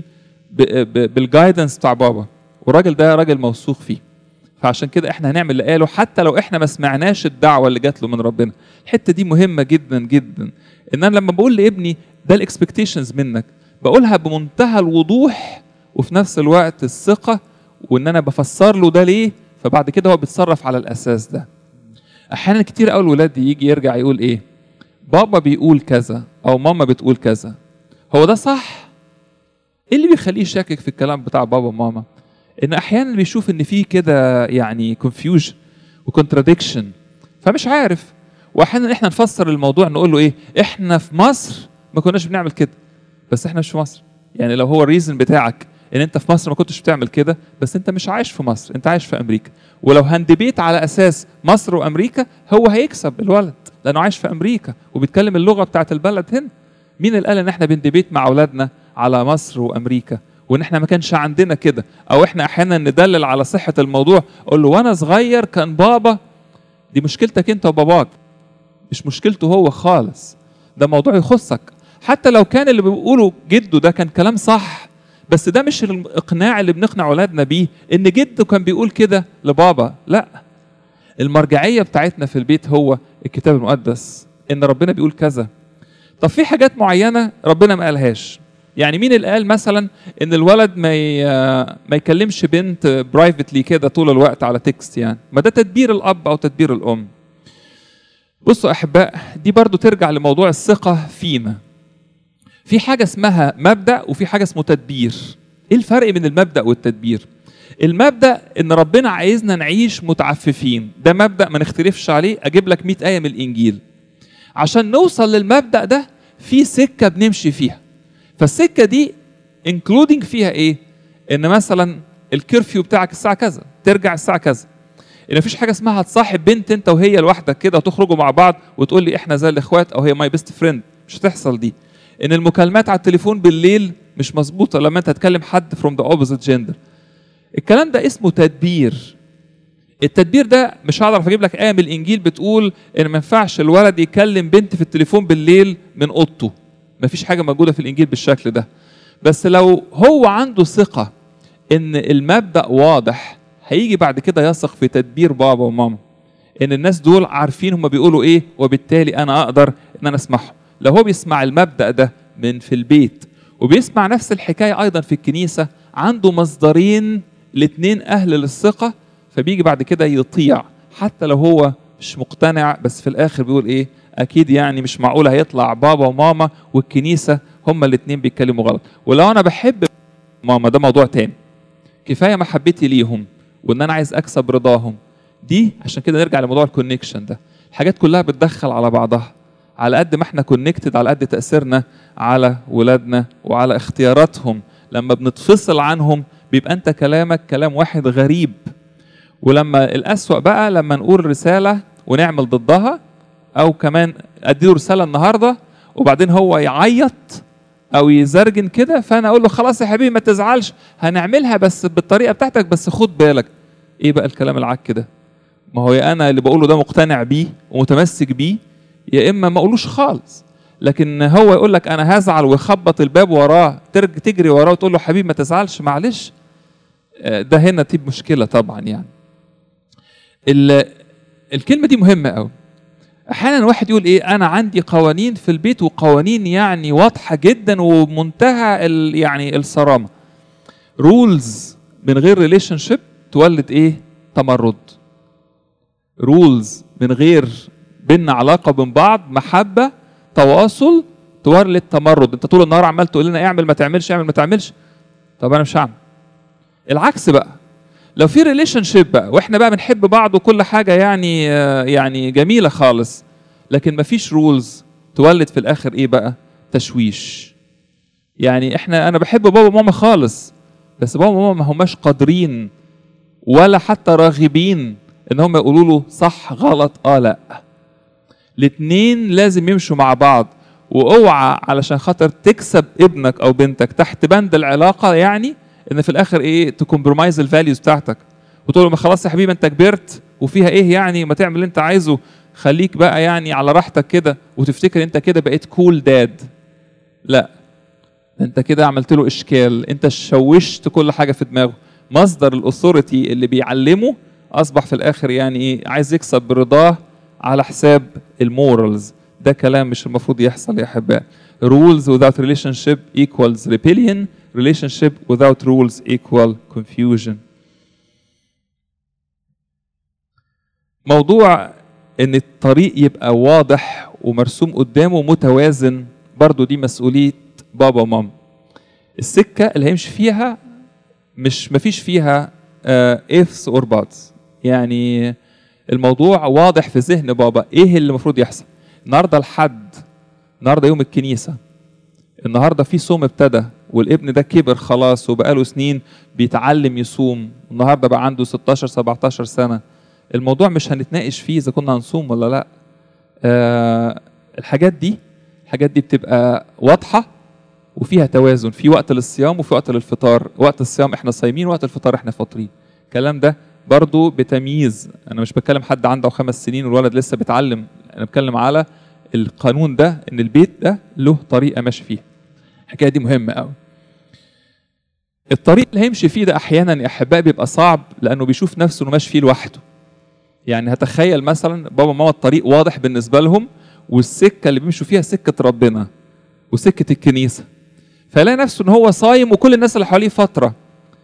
بالجايدنس بتاع بابا والراجل ده راجل موثوق فيه فعشان كده احنا هنعمل اللي قاله حتى لو احنا ما سمعناش الدعوه اللي جات له من ربنا الحته دي مهمه جدا جدا ان انا لما بقول لابني ده الاكسبكتيشنز منك بقولها بمنتهى الوضوح وفي نفس الوقت الثقه وان انا بفسر له ده ليه فبعد كده هو بيتصرف على الاساس ده احيانا كتير قوي الولاد يجي يرجع يقول ايه بابا بيقول كذا او ماما بتقول كذا هو ده صح ايه اللي بيخليه يشكك في الكلام بتاع بابا وماما ان احيانا بيشوف ان في كده يعني confusion وكونتراديكشن فمش عارف واحيانا احنا نفسر الموضوع نقول له ايه احنا في مصر ما كناش بنعمل كده بس احنا مش في مصر يعني لو هو الريزن بتاعك ان انت في مصر ما كنتش بتعمل كده بس انت مش عايش في مصر انت عايش في امريكا ولو هندبيت على اساس مصر وامريكا هو هيكسب الولد لانه عايش في امريكا وبيتكلم اللغه بتاعت البلد هنا مين اللي قال ان احنا بندبيت مع اولادنا على مصر وامريكا وان احنا ما كانش عندنا كده او احنا احيانا ندلل على صحه الموضوع اقول له وانا صغير كان بابا دي مشكلتك انت وباباك مش مشكلته هو خالص ده موضوع يخصك حتى لو كان اللي بيقوله جده ده كان كلام صح بس ده مش الاقناع اللي بنقنع اولادنا بيه ان جده كان بيقول كده لبابا لا المرجعيه بتاعتنا في البيت هو الكتاب المقدس ان ربنا بيقول كذا طب في حاجات معينه ربنا ما قالهاش يعني مين اللي قال مثلا ان الولد ما ما يكلمش بنت برايفتلي كده طول الوقت على تكست يعني ما ده تدبير الاب او تدبير الام بصوا احباء دي برضو ترجع لموضوع الثقه فينا في حاجه اسمها مبدا وفي حاجه اسمه تدبير ايه الفرق بين المبدا والتدبير المبدا ان ربنا عايزنا نعيش متعففين ده مبدا ما نختلفش عليه اجيب لك 100 ايه من الانجيل عشان نوصل للمبدا ده في سكه بنمشي فيها فالسكه دي انكلودنج فيها ايه ان مثلا الكرفيو بتاعك الساعه كذا ترجع الساعه كذا ان مفيش حاجه اسمها هتصاحب بنت انت وهي لوحدك كده وتخرجوا مع بعض وتقول لي احنا زي الاخوات او هي ماي بيست فريند مش هتحصل دي ان المكالمات على التليفون بالليل مش مظبوطه لما انت تكلم حد فروم ذا اوبوزيت جندر الكلام ده اسمه تدبير التدبير ده مش هقدر اجيب لك ايه من الانجيل بتقول ان ما ينفعش الولد يكلم بنت في التليفون بالليل من اوضته مفيش حاجه موجوده في الانجيل بالشكل ده بس لو هو عنده ثقه ان المبدا واضح هيجي بعد كده يثق في تدبير بابا وماما ان الناس دول عارفين هم بيقولوا ايه وبالتالي انا اقدر ان انا اسمعهم لو هو بيسمع المبدا ده من في البيت وبيسمع نفس الحكايه ايضا في الكنيسه عنده مصدرين الاثنين اهل للثقه فبيجي بعد كده يطيع حتى لو هو مش مقتنع بس في الاخر بيقول ايه اكيد يعني مش معقول هيطلع بابا وماما والكنيسه هما الاثنين بيتكلموا غلط ولو انا بحب ماما ده موضوع تاني كفايه محبتي ليهم وان انا عايز اكسب رضاهم دي عشان كده نرجع لموضوع الكونكشن ده الحاجات كلها بتدخل على بعضها على قد ما احنا كونكتد على قد تاثيرنا على ولادنا وعلى اختياراتهم لما بنتفصل عنهم بيبقى انت كلامك كلام واحد غريب ولما الاسوأ بقى لما نقول رساله ونعمل ضدها او كمان اديله رساله النهارده وبعدين هو يعيط او يزرجن كده فانا اقول له خلاص يا حبيبي ما تزعلش هنعملها بس بالطريقه بتاعتك بس خد بالك ايه بقى الكلام العك ده ما هو يا انا اللي بقوله ده مقتنع بيه ومتمسك بيه يا اما ما اقولوش خالص لكن هو يقول لك انا هزعل ويخبط الباب وراه ترج تجري وراه وتقول له حبيبي ما تزعلش معلش ده هنا تجيب مشكله طبعا يعني الكلمه دي مهمه قوي احيانا واحد يقول ايه انا عندي قوانين في البيت وقوانين يعني واضحه جدا ومنتهى ال يعني الصرامه رولز من غير ريليشن شيب تولد ايه تمرد رولز من غير بينا علاقه بين بعض محبه تواصل تولد تمرد انت طول النهار عمال تقول لنا اعمل ما تعملش اعمل ما تعملش طب انا مش هعمل العكس بقى لو في ريليشن شيب بقى واحنا بقى بنحب بعض وكل حاجه يعني آه، يعني جميله خالص لكن مفيش رولز تولد في الاخر ايه بقى تشويش يعني احنا انا بحب بابا وماما خالص بس بابا وماما ما هماش قادرين ولا حتى راغبين ان هم يقولوا له صح غلط اه لا الاتنين لازم يمشوا مع بعض واوعى علشان خاطر تكسب ابنك او بنتك تحت بند العلاقه يعني ان في الاخر ايه تكمبرومايز الفاليوز بتاعتك وتقول له ما خلاص يا حبيبي انت كبرت وفيها ايه يعني ما تعمل اللي انت عايزه خليك بقى يعني على راحتك كده وتفتكر انت كده بقيت كول cool داد لا انت كده عملت له اشكال انت شوشت كل حاجه في دماغه مصدر الاثوريتي اللي بيعلمه اصبح في الاخر يعني ايه عايز يكسب برضاه على حساب المورالز ده كلام مش المفروض يحصل يا احباء rules without relationship equals rebellion relationship without rules equal confusion موضوع ان الطريق يبقى واضح ومرسوم قدامه متوازن برضو دي مسؤولية بابا وماما السكة اللي هيمشي فيها مش مفيش فيها ifs اور buts يعني الموضوع واضح في ذهن بابا ايه اللي المفروض يحصل النهارده الحد النهارده يوم الكنيسه النهارده في صوم ابتدى والابن ده كبر خلاص وبقاله سنين بيتعلم يصوم النهارده بقى عنده 16 17 سنه الموضوع مش هنتناقش فيه اذا كنا هنصوم ولا لا آه الحاجات دي الحاجات دي بتبقى واضحه وفيها توازن في وقت للصيام وفي وقت للفطار وقت الصيام احنا صايمين وقت الفطار احنا فاطرين الكلام ده برضو بتمييز انا مش بتكلم حد عنده خمس سنين والولد لسه بيتعلم انا بتكلم على القانون ده ان البيت ده له طريقه ماشي فيها الحكايه دي مهمه قوي الطريق اللي هيمشي فيه ده احيانا يا احبائي بيبقى صعب لانه بيشوف نفسه انه ماشي فيه لوحده يعني هتخيل مثلا بابا وماما الطريق واضح بالنسبه لهم والسكه اللي بيمشوا فيها سكه ربنا وسكه الكنيسه فيلاقي نفسه ان هو صايم وكل الناس اللي حواليه فتره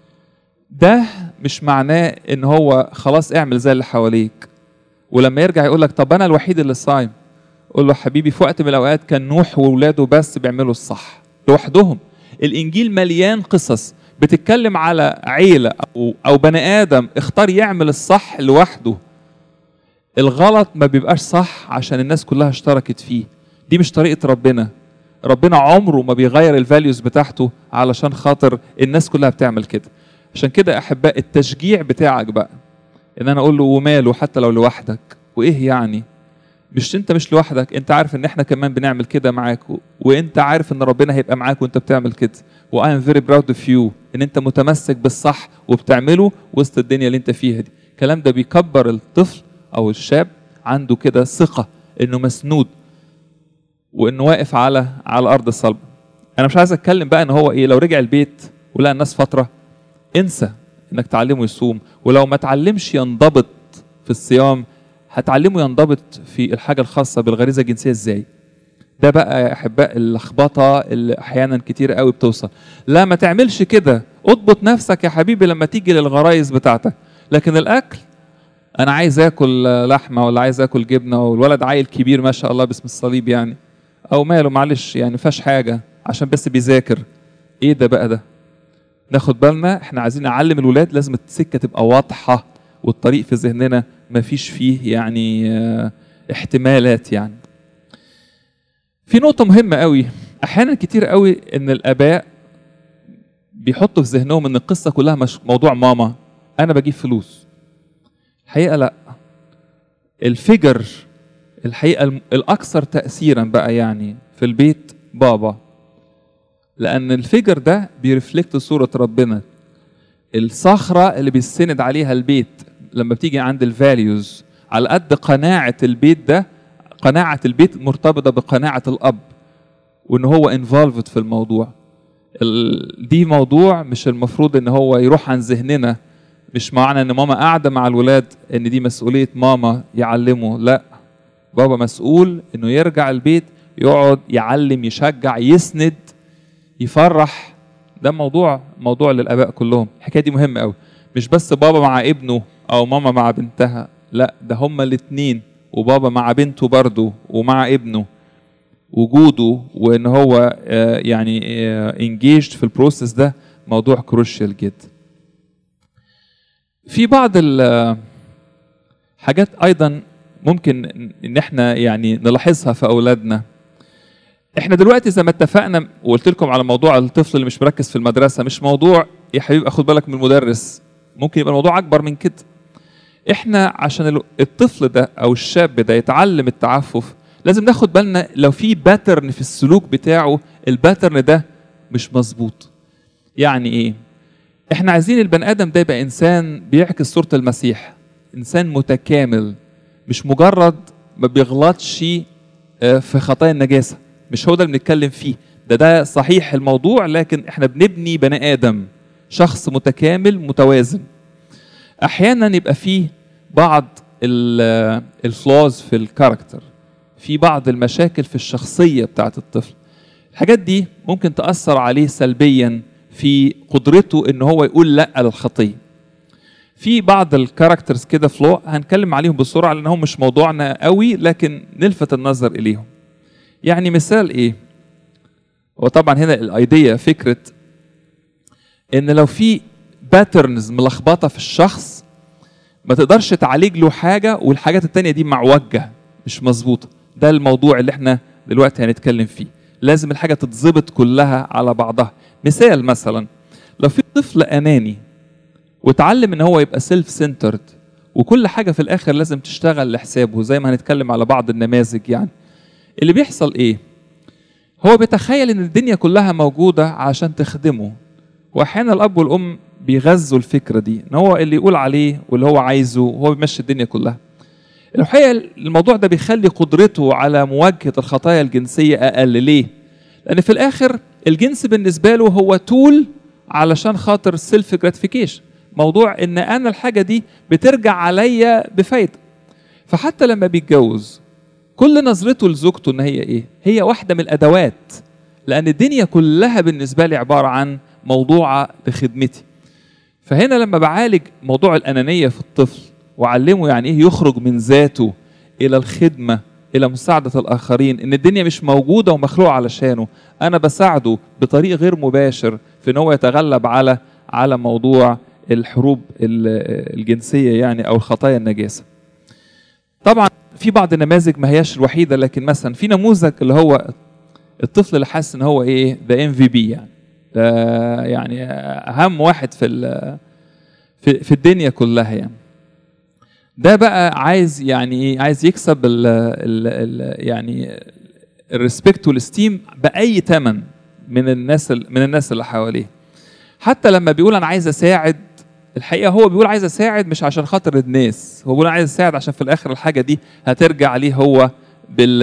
ده مش معناه ان هو خلاص اعمل زي اللي حواليك ولما يرجع يقول لك طب انا الوحيد اللي صايم قول له حبيبي في وقت من الاوقات كان نوح واولاده بس بيعملوا الصح لوحدهم الانجيل مليان قصص بتتكلم على عيله او او بني ادم اختار يعمل الصح لوحده الغلط ما بيبقاش صح عشان الناس كلها اشتركت فيه دي مش طريقه ربنا ربنا عمره ما بيغير الفاليوز بتاعته علشان خاطر الناس كلها بتعمل كده عشان كده احباء التشجيع بتاعك بقى ان انا اقول له وماله حتى لو لوحدك وايه يعني مش انت مش لوحدك انت عارف ان احنا كمان بنعمل كده معاك وانت عارف ان ربنا هيبقى معاك وانت بتعمل كده و I am very proud of you ان انت متمسك بالصح وبتعمله وسط الدنيا اللي انت فيها دي الكلام ده بيكبر الطفل او الشاب عنده كده ثقة انه مسنود وانه واقف على على ارض الصلب انا مش عايز اتكلم بقى ان هو ايه لو رجع البيت ولقى الناس فتره انسى انك تعلمه يصوم ولو ما تعلمش ينضبط في الصيام هتعلمه ينضبط في الحاجه الخاصه بالغريزه الجنسيه ازاي ده بقى يا احباء اللخبطه اللي احيانا كتير قوي بتوصل لا ما تعملش كده اضبط نفسك يا حبيبي لما تيجي للغرايز بتاعتك لكن الاكل انا عايز اكل لحمه ولا عايز اكل جبنه والولد عيل كبير ما شاء الله باسم الصليب يعني او ماله معلش يعني فيهاش حاجه عشان بس بيذاكر ايه ده بقى ده ناخد بالنا احنا عايزين نعلم الولاد لازم السكه تبقى واضحه والطريق في ذهننا ما فيش فيه يعني اه احتمالات يعني في نقطه مهمه قوي احيانا كتير قوي ان الاباء بيحطوا في ذهنهم ان القصه كلها مش موضوع ماما انا بجيب فلوس الحقيقه لا الفجر الحقيقه الاكثر تاثيرا بقى يعني في البيت بابا لان الفجر ده بيرفلكت صوره ربنا الصخره اللي بيستند عليها البيت لما بتيجي عند الفاليوز على قد قناعه البيت ده قناعه البيت مرتبطه بقناعه الاب وان هو انفولفد في الموضوع دي موضوع مش المفروض ان هو يروح عن ذهننا مش معنى ان ماما قاعده مع الولاد ان دي مسؤوليه ماما يعلمه لا بابا مسؤول انه يرجع البيت يقعد يعلم يشجع يسند يفرح ده موضوع موضوع للاباء كلهم الحكايه دي مهمه قوي مش بس بابا مع ابنه او ماما مع بنتها لا ده هما الاثنين وبابا مع بنته برضه ومع ابنه وجوده وان هو آه، يعني انجيجد في البروسيس ده موضوع كروشيال جدا في بعض الحاجات ايضا ممكن ان احنا يعني نلاحظها في اولادنا احنا دلوقتي زي ما اتفقنا وقلت لكم على موضوع الطفل اللي مش مركز في المدرسه مش موضوع يا حبيبي اخد بالك من المدرس ممكن يبقى الموضوع اكبر من كده احنا عشان ال- الطفل ده او الشاب ده يتعلم التعفف لازم ناخد بالنا لو في باترن في السلوك بتاعه الباترن ده مش مظبوط يعني ايه احنا عايزين البني ادم ده يبقى انسان بيعكس صوره المسيح انسان متكامل مش مجرد ما بيغلطش آه، في خطايا النجاسه مش هو ده اللي بنتكلم فيه ده ده صحيح الموضوع لكن احنا بنبني بني ادم شخص متكامل متوازن احيانا يبقى فيه بعض الفلوز في الكاركتر في بعض المشاكل في الشخصيه بتاعت الطفل الحاجات دي ممكن تاثر عليه سلبيا في قدرته ان هو يقول لا للخطيه في بعض الكاركترز كده فلو هنتكلم عليهم بسرعه لانهم مش موضوعنا قوي لكن نلفت النظر اليهم يعني مثال ايه هو طبعا هنا الايديا فكره ان لو في باترنز ملخبطه في الشخص ما تقدرش تعالج له حاجه والحاجات التانية دي معوجه مش مظبوطه ده الموضوع اللي احنا دلوقتي هنتكلم فيه لازم الحاجه تتظبط كلها على بعضها مثال مثلا لو في طفل اناني وتعلم ان هو يبقى سيلف سنترد وكل حاجه في الاخر لازم تشتغل لحسابه زي ما هنتكلم على بعض النماذج يعني اللي بيحصل ايه هو بيتخيل ان الدنيا كلها موجوده عشان تخدمه واحيانا الاب والام بيغذوا الفكره دي ان هو اللي يقول عليه واللي هو عايزه هو بيمشي الدنيا كلها الحقيقه الموضوع ده بيخلي قدرته على مواجهه الخطايا الجنسيه اقل ليه لان في الاخر الجنس بالنسبه له هو تول علشان خاطر سيلف جراتيفيكيشن موضوع ان انا الحاجه دي بترجع عليا بفايده فحتى لما بيتجوز كل نظرته لزوجته ان هي ايه هي واحده من الادوات لان الدنيا كلها بالنسبه لي عباره عن موضوعه لخدمتي فهنا لما بعالج موضوع الانانيه في الطفل واعلمه يعني ايه يخرج من ذاته الى الخدمه الى مساعده الاخرين ان الدنيا مش موجوده ومخلوقه علشانه انا بساعده بطريق غير مباشر في ان هو يتغلب على على موضوع الحروب ال- الجنسيه يعني او الخطايا النجاسه طبعا في بعض النماذج ما هياش الوحيده لكن مثلا في نموذج اللي هو الطفل اللي حاسس ان هو ايه ذا ام في بي يعني ده يعني اهم واحد في ال- في في الدنيا كلها يعني ده بقى عايز يعني ايه عايز يكسب ال ال ال يعني الريسبكت والاستيم باي ثمن من الناس ال- من الناس اللي حواليه حتى لما بيقول انا عايز اساعد الحقيقه هو بيقول عايز اساعد مش عشان خاطر الناس هو بيقول أنا عايز اساعد عشان في الاخر الحاجه دي هترجع عليه هو بال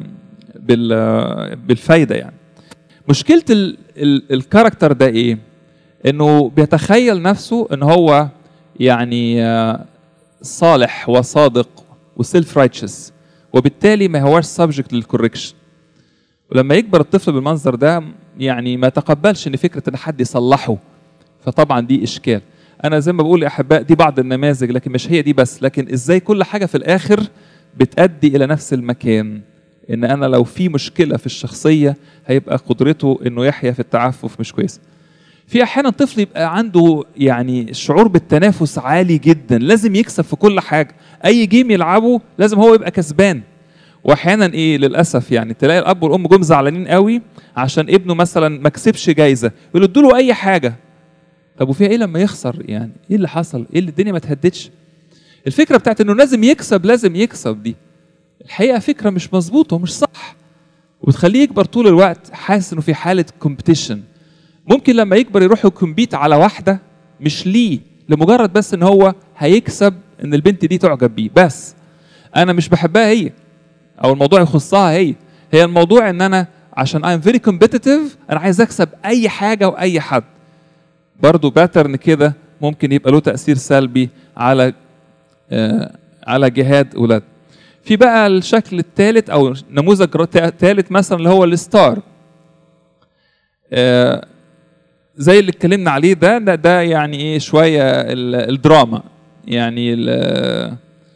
بال بالفايده يعني مشكله ال ال الكاركتر ده ايه انه بيتخيل نفسه ان هو يعني آه، صالح وصادق وسيلف رايتشس وبالتالي ما هوش سبجكت للكوركشن ولما يكبر الطفل بالمنظر ده يعني ما تقبلش ان فكره ان حد يصلحه فطبعا دي اشكال انا زي ما بقول يا احباء دي بعض النماذج لكن مش هي دي بس لكن ازاي كل حاجه في الاخر بتؤدي الى نفس المكان ان انا لو في مشكله في الشخصيه هيبقى قدرته انه يحيا في التعفف مش كويسه في احيانا طفل يبقى عنده يعني شعور بالتنافس عالي جدا لازم يكسب في كل حاجه اي جيم يلعبه لازم هو يبقى كسبان واحيانا ايه للاسف يعني تلاقي الاب والام جم زعلانين قوي عشان ابنه مثلا ما كسبش جايزه يقولوا له اي حاجه طب وفيها ايه لما يخسر يعني ايه اللي حصل ايه اللي الدنيا ما تهدتش الفكره بتاعت انه لازم يكسب لازم يكسب دي الحقيقه فكره مش مظبوطه ومش صح وبتخليه يكبر طول الوقت حاسس انه في حاله كومبيتيشن ممكن لما يكبر يروح يكمبيت على واحده مش ليه لمجرد بس ان هو هيكسب ان البنت دي تعجب بيه بس انا مش بحبها هي او الموضوع يخصها هي هي الموضوع ان انا عشان I'm very competitive انا عايز اكسب اي حاجه واي حد برضو باترن كده ممكن يبقى له تاثير سلبي على آه على جهاد اولاد في بقى الشكل الثالث او نموذج ثالث مثلا اللي هو الستار آه زي اللي اتكلمنا عليه ده ده, ده يعني ايه شويه ال- الدراما يعني ال-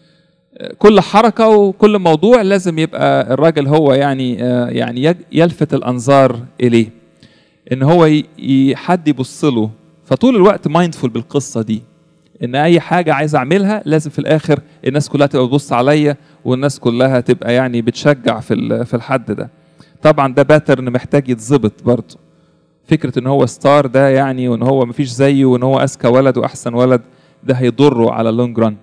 كل حركه وكل موضوع لازم يبقى الراجل هو يعني آه، يعني يج- يلفت الانظار اليه ان هو ي- ي- حد يبص له فطول الوقت مايندفول بالقصه دي ان اي حاجه عايز اعملها لازم في الاخر الناس كلها تبقى بتبص عليا والناس كلها تبقى يعني بتشجع في ال- في الحد ده طبعا ده باترن محتاج يتظبط برضه فكره ان هو ستار ده يعني وان هو مفيش زيه وان هو اذكى ولد واحسن ولد ده هيضره على اللونج ران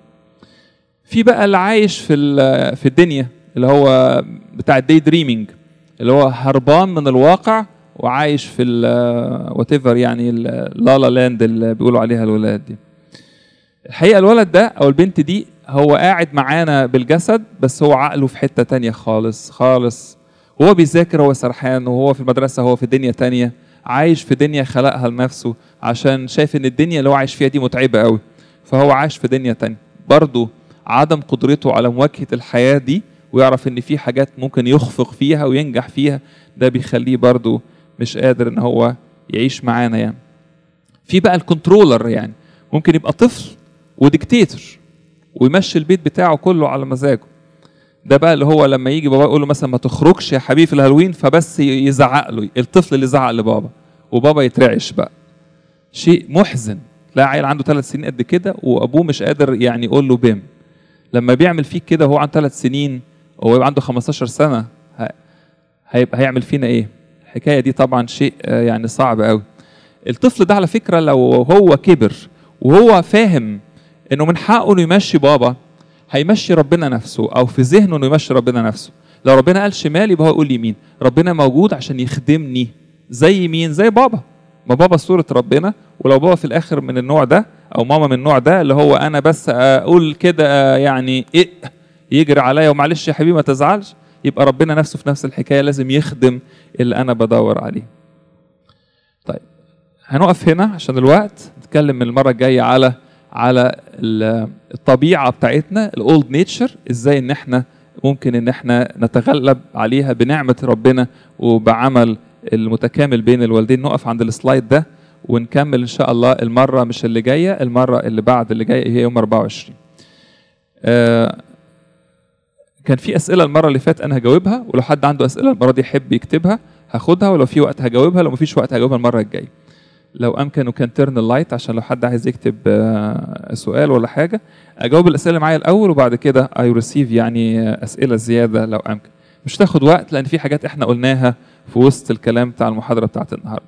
في بقى اللي عايش في ال- في الدنيا اللي هو بتاع الدي دريمينج اللي هو هربان من الواقع وعايش في وات ايفر يعني اللالا لاند اللي بيقولوا عليها الولاد دي الحقيقه الولد ده او البنت دي هو قاعد معانا بالجسد بس هو عقله في حته تانية خالص خالص وهو بيذاكر هو سرحان وهو في المدرسه هو في دنيا تانية عايش في دنيا خلقها لنفسه عشان شايف ان الدنيا اللي هو عايش فيها دي متعبه قوي فهو عايش في دنيا تانية برضه عدم قدرته على مواجهه الحياه دي ويعرف ان في حاجات ممكن يخفق فيها وينجح فيها ده بيخليه برضه مش قادر ان هو يعيش معانا يعني في بقى الكنترولر يعني ممكن يبقى طفل وديكتاتور ويمشي البيت بتاعه كله على مزاجه ده بقى اللي هو لما يجي بابا يقول له مثلا ما تخرجش يا حبيبي في الهالوين فبس ي- يزعق له الطفل اللي زعق لبابا وبابا يترعش بقى شيء محزن تلاقي عيل عنده ثلاث سنين قد كده وابوه مش قادر يعني يقول له بيم لما بيعمل فيك كده وهو عنده ثلاث سنين وهو يبقى عنده 15 سنه ه- هيبقى هيعمل فينا ايه الحكايه دي طبعا شيء آه، يعني صعب قوي الطفل ده على فكره لو هو كبر وهو فاهم انه من حقه انه يمشي بابا هيمشي ربنا نفسه او في ذهنه انه يمشي ربنا نفسه لو ربنا قال شمال يبقى هو يقول يمين ربنا موجود عشان يخدمني زي مين زي بابا ما بابا صورة ربنا ولو بابا في الاخر من النوع ده او ماما من النوع ده اللي هو انا بس اقول كده يعني ايه يجري عليا ومعلش يا حبيبي ما تزعلش يبقى ربنا نفسه في نفس الحكايه لازم يخدم اللي انا بدور عليه طيب هنقف هنا عشان الوقت نتكلم من المره الجايه على على ال- الطبيعه بتاعتنا الاولد نيتشر ازاي ان احنا ممكن ان احنا نتغلب عليها بنعمه ربنا وبعمل المتكامل بين الوالدين نقف عند السلايد ده ونكمل ان شاء الله المره مش اللي جايه المره اللي بعد اللي جايه هي يوم 24 آه كان في اسئله المره اللي فاتت انا هجاوبها ولو حد عنده اسئله المره دي يحب يكتبها هاخدها ولو في وقت هجاوبها لو مفيش وقت هجاوبها المره الجايه لو امكن وكان تيرن اللايت عشان لو حد عايز يكتب آه، سؤال ولا حاجه اجاوب الاسئله اللي معايا الاول وبعد كده اي ريسيف يعني آه، اسئله زياده لو امكن مش تاخد وقت لان في حاجات احنا قلناها في وسط الكلام بتاع المحاضره بتاعت النهارده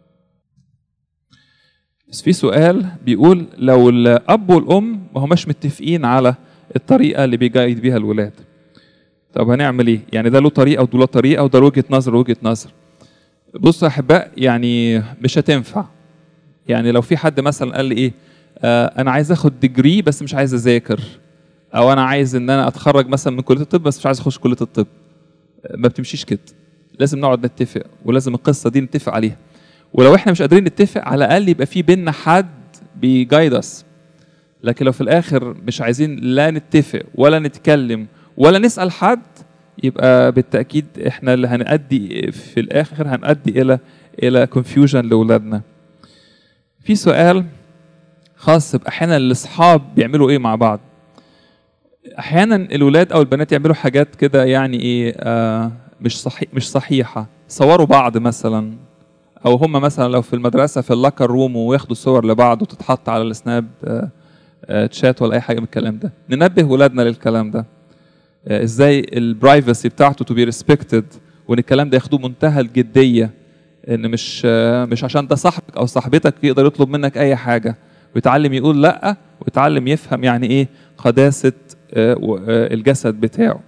بس في سؤال بيقول لو الاب والام ما هماش متفقين على الطريقه اللي بيجايد بيها الولاد طب هنعمل ايه يعني ده له طريقه وده له طريقه وده له وجهه نظر ووجهه نظر بصوا يا احباء يعني مش هتنفع يعني لو في حد مثلا قال لي ايه آه انا عايز اخد ديجري بس مش عايز اذاكر او انا عايز ان انا اتخرج مثلا من كليه الطب بس مش عايز اخش كليه الطب آه، ما بتمشيش كده لازم نقعد نتفق ولازم القصه دي نتفق عليها ولو احنا مش قادرين نتفق على الاقل يبقى في بينا حد بيجايد اس لكن لو في الاخر مش عايزين لا نتفق ولا نتكلم ولا نسال حد يبقى بالتاكيد احنا اللي هنأدي في الاخر هنأدي الى الى كونفيوجن لاولادنا في سؤال خاص باحيانا الاصحاب بيعملوا ايه مع بعض احيانا الولاد او البنات يعملوا حاجات كده يعني ايه آه مش صحيح مش صحيحه صوروا بعض مثلا او هم مثلا لو في المدرسه في اللاكر روم وياخدوا صور لبعض وتتحط على السناب آه آه تشات ولا اي حاجه من الكلام ده ننبه ولادنا للكلام ده آه ازاي البرايفسي بتاعته تو بي ريسبكتد وان الكلام ده ياخدوه منتهى الجديه ان مش آه مش عشان ده صاحبك او صاحبتك يقدر يطلب منك اي حاجه ويتعلم يقول لا ويتعلم يفهم يعني ايه قداسه آه و- آه الجسد بتاعه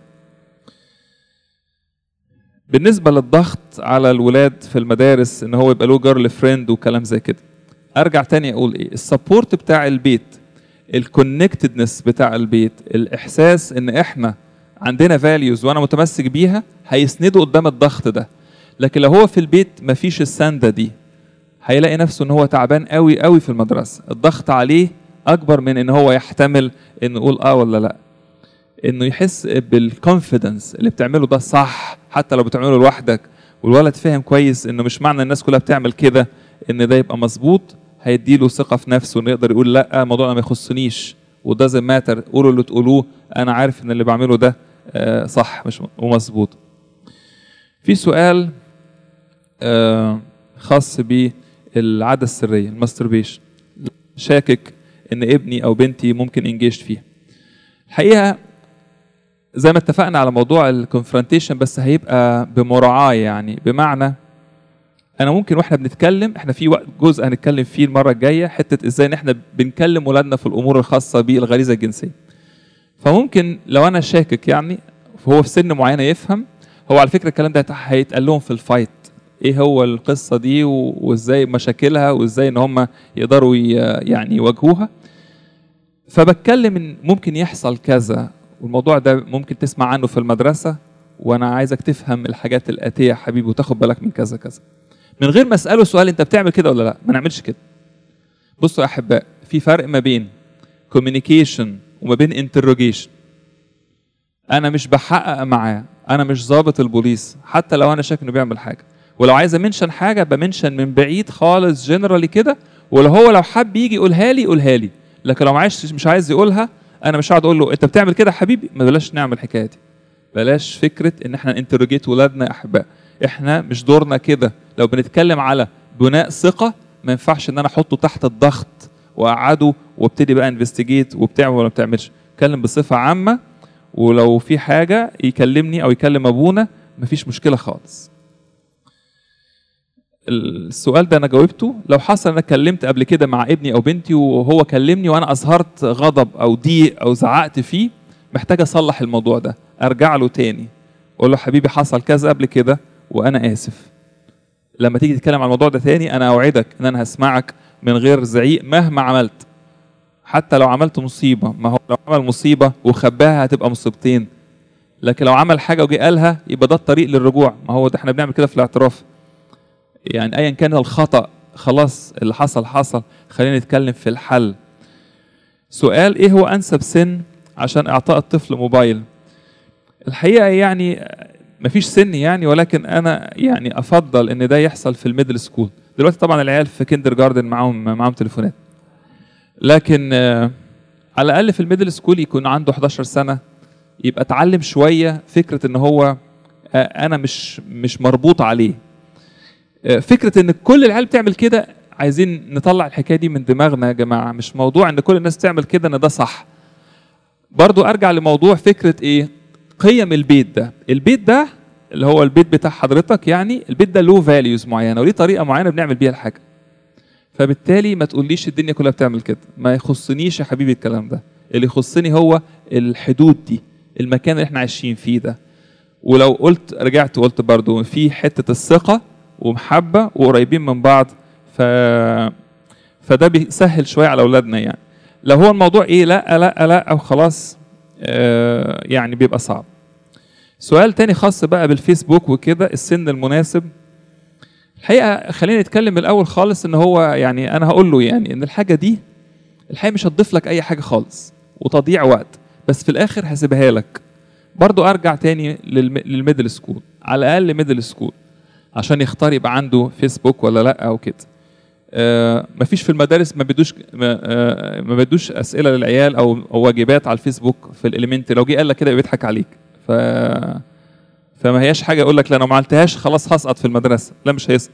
بالنسبة للضغط على الولاد في المدارس ان هو يبقى له جيرل فريند وكلام زي كده ارجع تاني اقول ايه السبورت بتاع البيت الكونكتدنس بتاع البيت الاحساس ان احنا عندنا فاليوز وانا متمسك بيها هيسنده قدام الضغط ده لكن لو هو في البيت مفيش السنده دي هيلاقي نفسه ان هو تعبان قوي قوي في المدرسه الضغط عليه اكبر من ان هو يحتمل انه يقول اه ولا لا انه يحس بالكونفيدنس اللي بتعمله ده صح حتى لو بتعمله لوحدك والولد فاهم كويس انه مش معنى الناس كلها بتعمل كده ان ده يبقى مظبوط هيديله ثقه في نفسه انه يقدر يقول لا الموضوع ده ما يخصنيش ودازنت ماتر قولوا اللي تقولوه انا عارف ان اللي بعمله ده آه، صح مش ومظبوط في سؤال آه، خاص بالعاده السريه الماستربيشن شاكك ان ابني او بنتي ممكن انجيج فيها الحقيقه زي ما اتفقنا على موضوع الكونفرونتيشن بس هيبقى بمراعاه يعني بمعنى انا ممكن واحنا بنتكلم احنا في وقت جزء هنتكلم فيه المره الجايه حته ازاي ان احنا بنكلم ولادنا في الامور الخاصه بالغريزه الجنسيه فممكن لو انا شاكك يعني هو في سن معينه يفهم هو على فكره الكلام ده هيتقال لهم في الفايت ايه هو القصه دي و- وازاي مشاكلها وازاي ان هم يقدروا ي- يعني يواجهوها فبتكلم ان ممكن يحصل كذا والموضوع ده ممكن تسمع عنه في المدرسه وانا عايزك تفهم الحاجات الاتيه يا حبيبي وتاخد بالك من كذا كذا من غير ما اساله سؤال انت بتعمل كده ولا لا ما نعملش كده بصوا يا احباء في فرق ما بين كوميونيكيشن وما بين انتروجيشن انا مش بحقق معاه انا مش ضابط البوليس حتى لو انا شاك انه بيعمل حاجه ولو عايز امنشن حاجه بمنشن من بعيد خالص جنرالي كده ولو هو لو حب يجي يقولها لي يقولها لي لكن لو معاش مش عايز يقولها انا مش هقعد اقول له انت بتعمل كده يا حبيبي ما بلاش نعمل الحكايه دي بلاش فكره ان احنا انتروجيت ولادنا يا احباء احنا مش دورنا كده لو بنتكلم على بناء ثقه ما ينفعش ان انا احطه تحت الضغط واقعده وابتدي بقى انفستيجيت وبتعمل ولا ما بتعملش اتكلم بصفه عامه ولو في حاجه يكلمني او يكلم ابونا مفيش مشكله خالص السؤال ده انا جاوبته لو حصل انا اتكلمت قبل كده مع ابني او بنتي وهو كلمني وانا اظهرت غضب او ضيق او زعقت فيه محتاج اصلح الموضوع ده ارجع له تاني اقول له حبيبي حصل كذا قبل كده وانا اسف لما تيجي تتكلم عن الموضوع ده تاني انا اوعدك ان انا هسمعك من غير زعيق مهما عملت حتى لو عملت مصيبه ما هو لو عمل مصيبه وخباها هتبقى مصيبتين لكن لو عمل حاجه وجي قالها يبقى ده الطريق للرجوع ما هو ده احنا بنعمل كده في الاعتراف يعني ايا كان الخطا خلاص اللي حصل حصل خلينا نتكلم في الحل سؤال ايه هو انسب سن عشان اعطاء الطفل موبايل الحقيقه يعني مفيش سن يعني ولكن انا يعني افضل ان ده يحصل في الميدل سكول دلوقتي طبعا العيال في كيندر جاردن معاهم معاهم تليفونات لكن آه، على الاقل في الميدل سكول يكون عنده 11 سنه يبقى اتعلم شويه فكره ان هو آه، انا مش مش مربوط عليه آه، فكره ان كل العيال بتعمل كده عايزين نطلع الحكايه دي من دماغنا يا جماعه مش موضوع ان كل الناس تعمل كده ان ده صح برضو ارجع لموضوع فكره ايه قيم البيت ده البيت ده اللي هو البيت بتاع حضرتك يعني البيت ده له فاليوز معينه وليه طريقه معينه بنعمل بيها الحاجه فبالتالي ما تقوليش الدنيا كلها بتعمل كده ما يخصنيش يا حبيبي الكلام ده اللي يخصني هو الحدود دي المكان اللي احنا عايشين فيه ده ولو قلت رجعت وقلت برضو في حته الثقه ومحبه وقريبين من بعض ف فده بيسهل شويه على اولادنا يعني لو هو الموضوع ايه لا لا لا او خلاص آه يعني بيبقى صعب سؤال تاني خاص بقى بالفيسبوك وكده السن المناسب الحقيقه خلينا نتكلم الاول خالص ان هو يعني انا هقول له يعني ان الحاجه دي الحقيقه مش هتضيف لك اي حاجه خالص وتضييع وقت بس في الاخر هسيبها لك برضو ارجع تاني للم- للميدل سكول على الاقل ميدل سكول عشان يختار يبقى عنده فيسبوك ولا لا او كده آه مفيش في المدارس ما بدوش ما, آه ما بدوش اسئله للعيال او او واجبات على الفيسبوك في الاليمنت لو جه قال لك كده يبقى بيضحك عليك ف فما هياش حاجه يقول لك لا انا ما عملتهاش خلاص هسقط في المدرسه لا مش هيسقط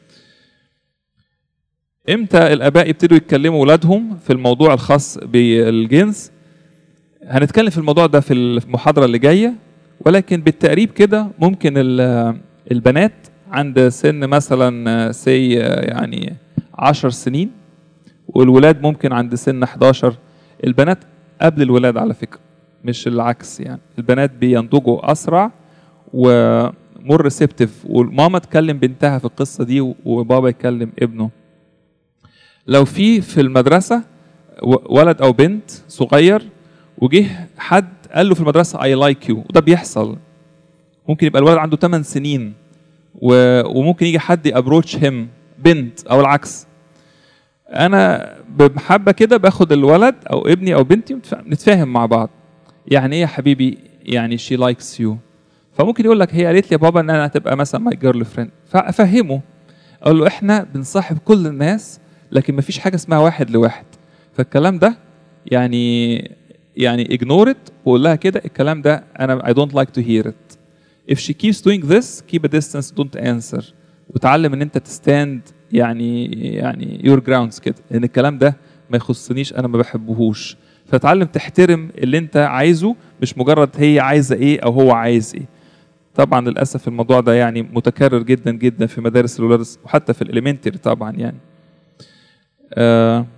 امتى الاباء يبتدوا يتكلموا اولادهم في الموضوع الخاص بالجنس هنتكلم في الموضوع ده في المحاضره اللي جايه ولكن بالتقريب كده ممكن ال- البنات عند سن مثلا سي يعني 10 سنين والولاد ممكن عند سن 11 البنات قبل الولاد على فكره مش العكس يعني البنات بينضجوا اسرع ومور ريسبتيف والماما تكلم بنتها في القصه دي وبابا يكلم ابنه لو في في المدرسه و- ولد او بنت صغير وجه حد قال له في المدرسه اي لايك يو وده بيحصل ممكن يبقى الولد عنده 8 سنين و... وممكن يجي حد ابروتش هيم بنت او العكس انا بمحبه كده باخد الولد او ابني او بنتي ونتف- نتفاهم مع بعض يعني ايه يا حبيبي يعني شي لايكس يو فممكن يقول لك هي قالت لي يا بابا ان انا هتبقى مثلا ماي جيرل فريند فافهمه اقول له احنا بنصاحب كل الناس لكن ما فيش حاجه اسمها واحد لواحد فالكلام ده يعني يعني ignore it وقول لها كده الكلام ده انا I don't like to hear it if she keeps doing this keep a distance don't answer وتعلم ان انت تستاند يعني يعني your grounds كده لان الكلام ده ما يخصنيش انا ما بحبهوش فتعلم تحترم اللي انت عايزه مش مجرد هي عايزه ايه او هو عايز ايه طبعا للاسف الموضوع ده يعني متكرر جدا جدا في مدارس الولاد وحتى في الاليمنتري طبعا يعني آه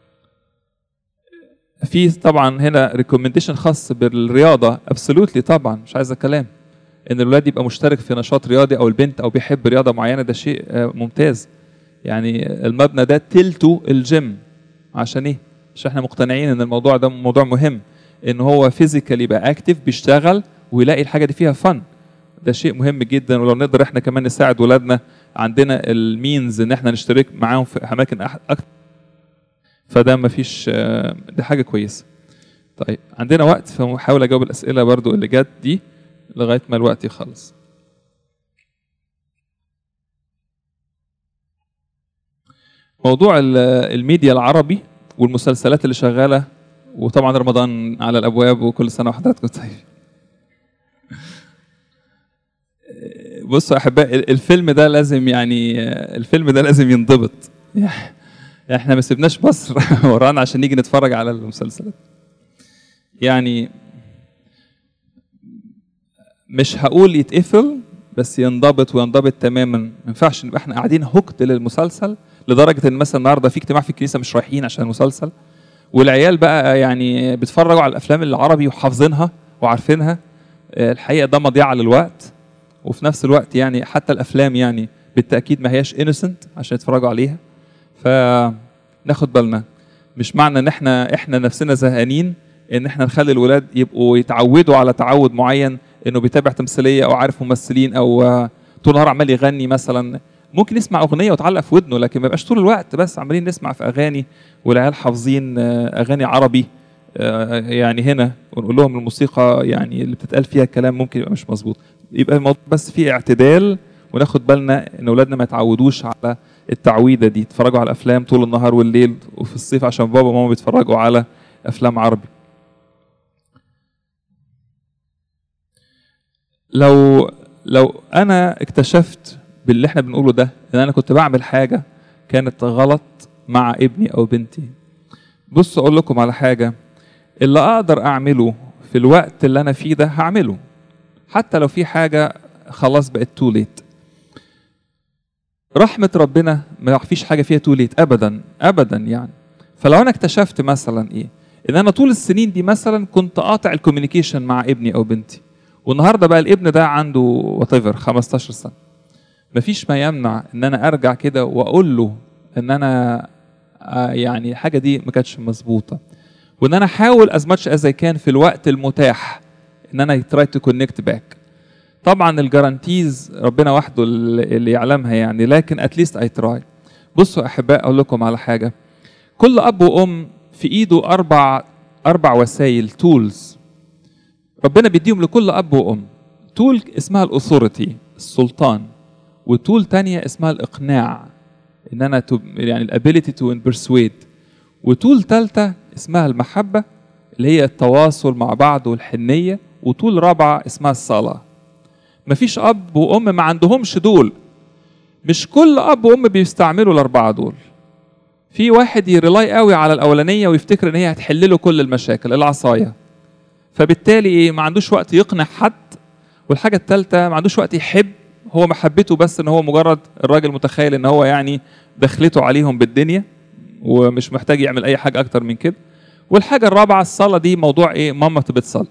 في طبعا هنا ريكومنديشن خاص بالرياضه ابسولوتلي طبعا مش عايزه كلام ان الولاد يبقى مشترك في نشاط رياضي او البنت او بيحب رياضه معينه ده شيء آه ممتاز يعني المبنى ده تلته الجيم عشان ايه عشان احنا مقتنعين ان الموضوع ده موضوع مهم ان هو فيزيكال يبقى اكتف بيشتغل ويلاقي الحاجه دي فيها فن ده شيء مهم جدا ولو نقدر احنا كمان نساعد ولادنا عندنا المينز ان احنا نشترك معاهم في اماكن اكتر فده مفيش دي حاجه كويسه طيب عندنا وقت فهحاول اجاوب الاسئله برضو اللي جت دي لغايه ما الوقت يخلص موضوع الميديا العربي والمسلسلات اللي شغاله وطبعا رمضان على الابواب وكل سنه وحضراتكم طيب بصوا يا احبائي الفيلم ده لازم يعني الفيلم ده لازم ينضبط احنا ما سيبناش مصر ورانا عشان نيجي نتفرج على المسلسلات يعني مش هقول يتقفل بس ينضبط وينضبط تماما ما ينفعش نبقى احنا قاعدين هوكت للمسلسل لدرجه ان مثلا النهارده في اجتماع في الكنيسه مش رايحين عشان المسلسل والعيال بقى يعني بيتفرجوا على الافلام العربي وحافظينها وعارفينها الحقيقه ده مضيعه للوقت وفي نفس الوقت يعني حتى الافلام يعني بالتاكيد ما هياش انوسنت عشان يتفرجوا عليها فناخد بالنا مش معنى ان احنا احنا نفسنا زهقانين ان احنا نخلي الولاد يبقوا يتعودوا على تعود معين انه بيتابع تمثيليه او عارف ممثلين او طول النهار عمال يغني مثلا ممكن يسمع اغنيه وتعلق في ودنه لكن ما يبقاش طول الوقت بس عمالين نسمع في اغاني والعيال حافظين اغاني عربي يعني هنا ونقول لهم الموسيقى يعني اللي بتتقال فيها كلام ممكن يبقى مش مظبوط يبقى الموضوع بس فيه اعتدال وناخد بالنا ان اولادنا ما يتعودوش على التعويده دي يتفرجوا على افلام طول النهار والليل وفي الصيف عشان بابا وماما بيتفرجوا على افلام عربي لو لو انا اكتشفت باللي احنا بنقوله ده ان انا كنت بعمل حاجه كانت غلط مع ابني او بنتي بص اقول لكم على حاجه اللي اقدر اعمله في الوقت اللي انا فيه ده هعمله حتى لو في حاجه خلاص بقت تو ليت رحمه ربنا ما فيش حاجه فيها تو ليت ابدا ابدا يعني فلو انا اكتشفت مثلا ايه ان انا طول السنين دي مثلا كنت قاطع الكوميونيكيشن مع ابني او بنتي والنهارده بقى الابن ده عنده وات ايفر 15 سنه مفيش ما يمنع ان انا ارجع كده واقول له ان انا يعني الحاجه دي ما كانتش مظبوطه وان انا احاول از ماتش از كان في الوقت المتاح ان انا تراي تو كونكت باك طبعا الجارانتيز ربنا وحده اللي يعلمها يعني لكن اتليست اي تراي بصوا احباء اقول لكم على حاجه كل اب وام في ايده اربع اربع وسائل تولز ربنا بيديهم لكل اب وام تول اسمها الاثوريتي السلطان وتول تانية اسمها الاقناع ان انا يعني الابيليتي تو برسويد وتول ثالثه اسمها المحبه اللي هي التواصل مع بعض والحنيه وتول رابعه اسمها الصلاه مفيش اب وام ما عندهمش دول مش كل اب وام بيستعملوا الاربعه دول في واحد يريلاي قوي على الاولانيه ويفتكر ان هي هتحل له كل المشاكل العصايه فبالتالي ايه ما عندوش وقت يقنع حد والحاجه الثالثه ما عندوش وقت يحب هو محبته بس ان هو مجرد الراجل متخيل ان هو يعني دخلته عليهم بالدنيا ومش محتاج يعمل اي حاجه اكتر من كده والحاجه الرابعه الصلاه دي موضوع ايه ماما بتصلي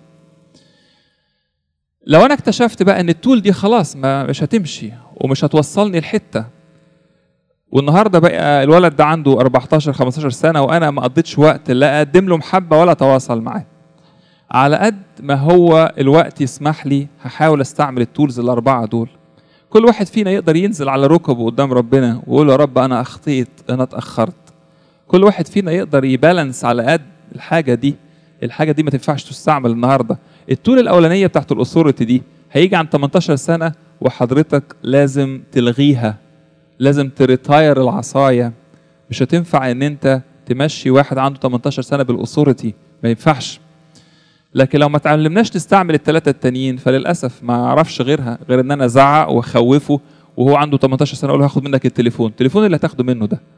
لو انا اكتشفت بقى ان التول دي خلاص ما مش هتمشي ومش هتوصلني لحته والنهارده بقى الولد ده عنده 14 15 سنه وانا ما قضيتش وقت لا اقدم له محبه ولا اتواصل معاه على قد ما هو الوقت يسمح لي هحاول استعمل التولز الاربعه دول كل واحد فينا يقدر ينزل على ركبه قدام ربنا ويقول يا رب انا اخطيت انا اتاخرت كل واحد فينا يقدر يبالانس على قد الحاجه دي الحاجه دي ما تنفعش تستعمل النهارده التول الاولانيه بتاعت الاثوريتي دي هيجي عن 18 سنه وحضرتك لازم تلغيها لازم تريتاير العصايه مش هتنفع ان انت تمشي واحد عنده 18 سنه بالاثوريتي ما ينفعش لكن لو ما تعلمناش نستعمل الثلاثه التانيين فللاسف ما اعرفش غيرها غير ان انا ازعق واخوفه وهو عنده 18 سنه اقول له هاخد منك التليفون التليفون اللي هتاخده منه ده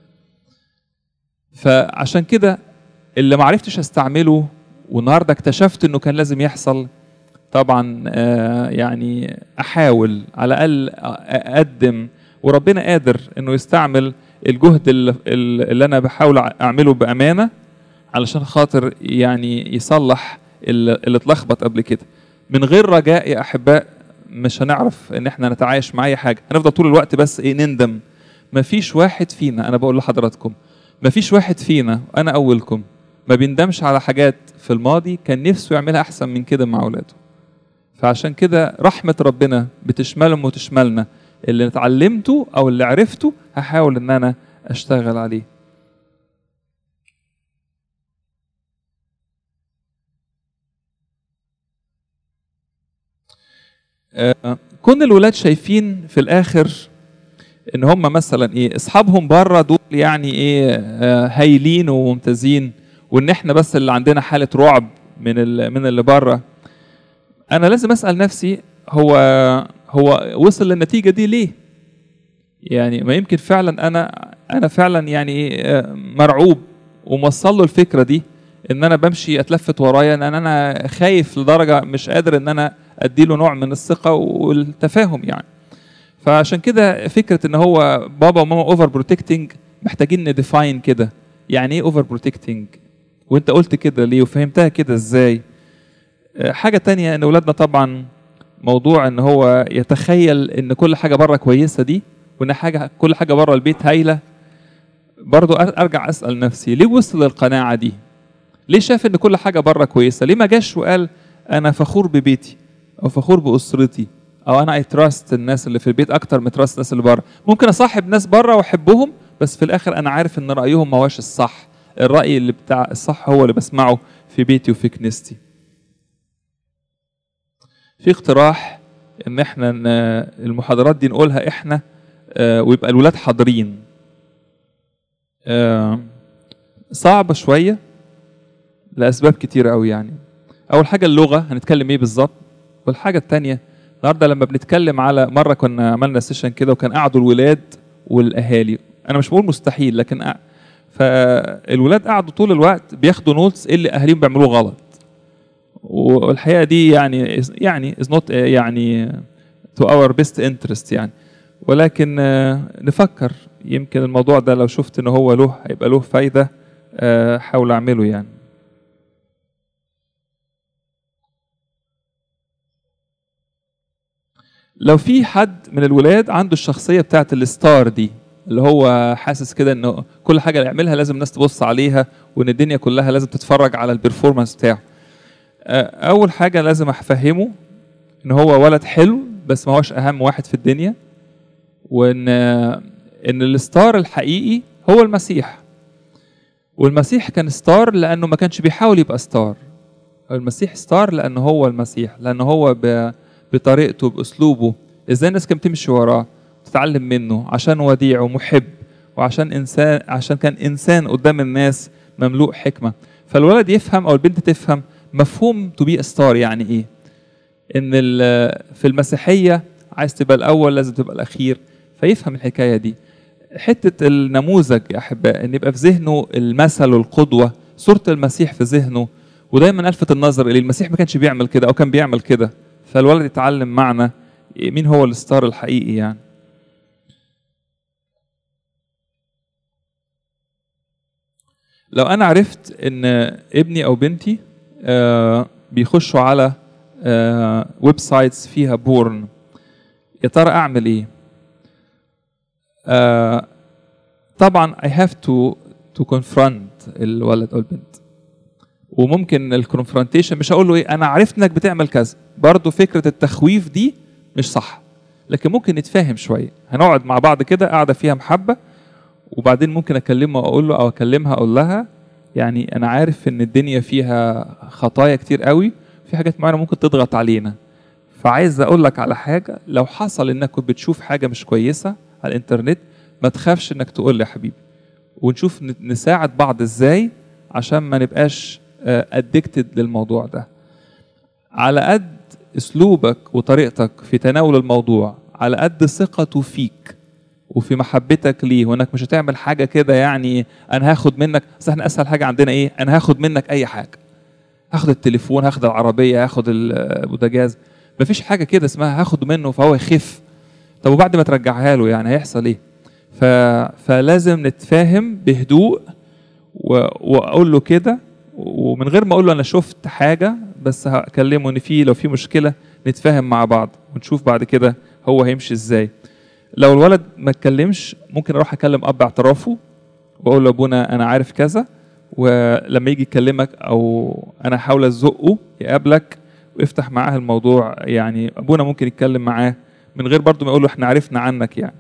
فعشان كده اللي ما عرفتش استعمله والنهارده اكتشفت انه كان لازم يحصل طبعا آه يعني احاول على الاقل اقدم وربنا قادر انه يستعمل الجهد اللي, اللي انا بحاول اعمله بامانه علشان خاطر يعني يصلح اللي اتلخبط قبل كده من غير رجاء يا احباء مش هنعرف ان احنا نتعايش مع اي حاجه هنفضل طول الوقت بس ايه نندم مفيش واحد فينا انا بقول لحضراتكم مفيش واحد فينا انا اولكم ما بيندمش على حاجات في الماضي كان نفسه يعملها احسن من كده مع اولاده فعشان كده رحمه ربنا بتشملهم وتشملنا اللي اتعلمته او اللي عرفته هحاول ان انا اشتغل عليه كون الولاد شايفين في الاخر ان هم مثلا ايه اصحابهم بره دول يعني ايه هايلين وممتازين وان احنا بس اللي عندنا حاله رعب من من اللي بره انا لازم اسال نفسي هو هو وصل للنتيجه دي ليه يعني ما يمكن فعلا انا انا فعلا يعني مرعوب وموصل له الفكره دي ان انا بمشي اتلفت ورايا ان انا خايف لدرجه مش قادر ان انا اديله نوع من الثقه والتفاهم يعني فعشان كده فكره ان هو بابا وماما اوفر بروتكتنج محتاجين نديفاين كده يعني ايه اوفر بروتكتنج وانت قلت كده ليه وفهمتها كده ازاي حاجه تانية ان اولادنا طبعا موضوع ان هو يتخيل ان كل حاجه بره كويسه دي وان حاجه كل حاجه بره البيت هايله برضو ارجع اسال نفسي ليه وصل للقناعه دي ليه شاف ان كل حاجه بره كويسه ليه ما جاش وقال انا فخور ببيتي او فخور باسرتي او انا اي تراست الناس اللي في البيت اكتر من تراست الناس اللي بره ممكن اصاحب ناس بره واحبهم بس في الاخر انا عارف ان رايهم ما هوش الصح الراي اللي بتاع الصح هو اللي بسمعه في بيتي وفي كنيستي في اقتراح ان احنا المحاضرات دي نقولها احنا ويبقى الولاد حاضرين صعبة شوية لأسباب كتيرة قوي يعني أول حاجة اللغة هنتكلم إيه بالظبط والحاجة التانية النهاردة لما بنتكلم على مرة كنا عملنا سيشن كده وكان قعدوا الولاد والأهالي أنا مش بقول مستحيل لكن أ... فالولاد قعدوا طول الوقت بياخدوا نوتس إيه اللي أهاليهم بيعملوه غلط والحقيقة دي يعني يعني is not يعني to our best interest يعني ولكن نفكر يمكن الموضوع ده لو شفت ان هو له هيبقى له فايده حاول اعمله يعني لو في حد من الولاد عنده الشخصيه بتاعت الستار دي اللي هو حاسس كده انه كل حاجه يعملها لازم الناس تبص عليها وان الدنيا كلها لازم تتفرج على البرفورمانس بتاعه اول حاجه لازم افهمه ان هو ولد حلو بس ما هوش اهم واحد في الدنيا وان ان الستار الحقيقي هو المسيح والمسيح كان ستار لانه ما كانش بيحاول يبقى ستار المسيح ستار لانه هو المسيح لانه هو بطريقته باسلوبه ازاي الناس كانت بتمشي وراه تتعلم منه عشان وديع ومحب وعشان انسان عشان كان انسان قدام الناس مملوء حكمه فالولد يفهم او البنت تفهم مفهوم تو بي ستار يعني ايه ان في المسيحيه عايز تبقى الاول لازم تبقى الاخير فيفهم الحكايه دي حته النموذج يا احباء ان يبقى في ذهنه المثل والقدوه صوره المسيح في ذهنه ودايما الفت النظر الى المسيح ما كانش بيعمل كده او كان بيعمل كده فالولد يتعلم معنا مين هو الستار الحقيقي يعني لو انا عرفت ان ابني او بنتي آه بيخشوا على آه ويب سايتس فيها بورن يا ترى اعمل ايه آه طبعا I have to to confront الولد او البنت وممكن الكونفرونتيشن مش هقول له ايه انا عرفت انك بتعمل كذا برضه فكره التخويف دي مش صح لكن ممكن نتفاهم شويه هنقعد مع بعض كده قاعده فيها محبه وبعدين ممكن اكلمه واقول له او اكلمها اقول لها يعني انا عارف ان الدنيا فيها خطايا كتير قوي في حاجات معينه ممكن تضغط علينا فعايز اقول لك على حاجه لو حصل انك كنت بتشوف حاجه مش كويسه على الانترنت ما تخافش انك تقول لي يا حبيبي ونشوف ن- نساعد بعض ازاي عشان ما نبقاش ادكتد للموضوع ده على قد اسلوبك وطريقتك في تناول الموضوع على قد ثقته فيك وفي محبتك ليه وانك مش هتعمل حاجه كده يعني انا هاخد منك اصل احنا اسهل حاجه عندنا ايه انا هاخد منك اي حاجه هاخد التليفون هاخد العربيه هاخد البوتاجاز مفيش حاجه كده اسمها هاخد منه فهو يخف طب وبعد ما ترجعها له يعني هيحصل ايه ف... فلازم نتفاهم بهدوء و... واقول له كده ومن غير ما اقول له انا شفت حاجه بس هكلمه ان في لو في مشكله نتفاهم مع بعض ونشوف بعد كده هو هيمشي ازاي لو الولد ما اتكلمش ممكن اروح اكلم اب اعترافه واقول له ابونا انا عارف كذا ولما يجي يكلمك او انا احاول ازقه يقابلك ويفتح معاه الموضوع يعني ابونا ممكن يتكلم معاه من غير برضه ما يقول له احنا عرفنا عنك يعني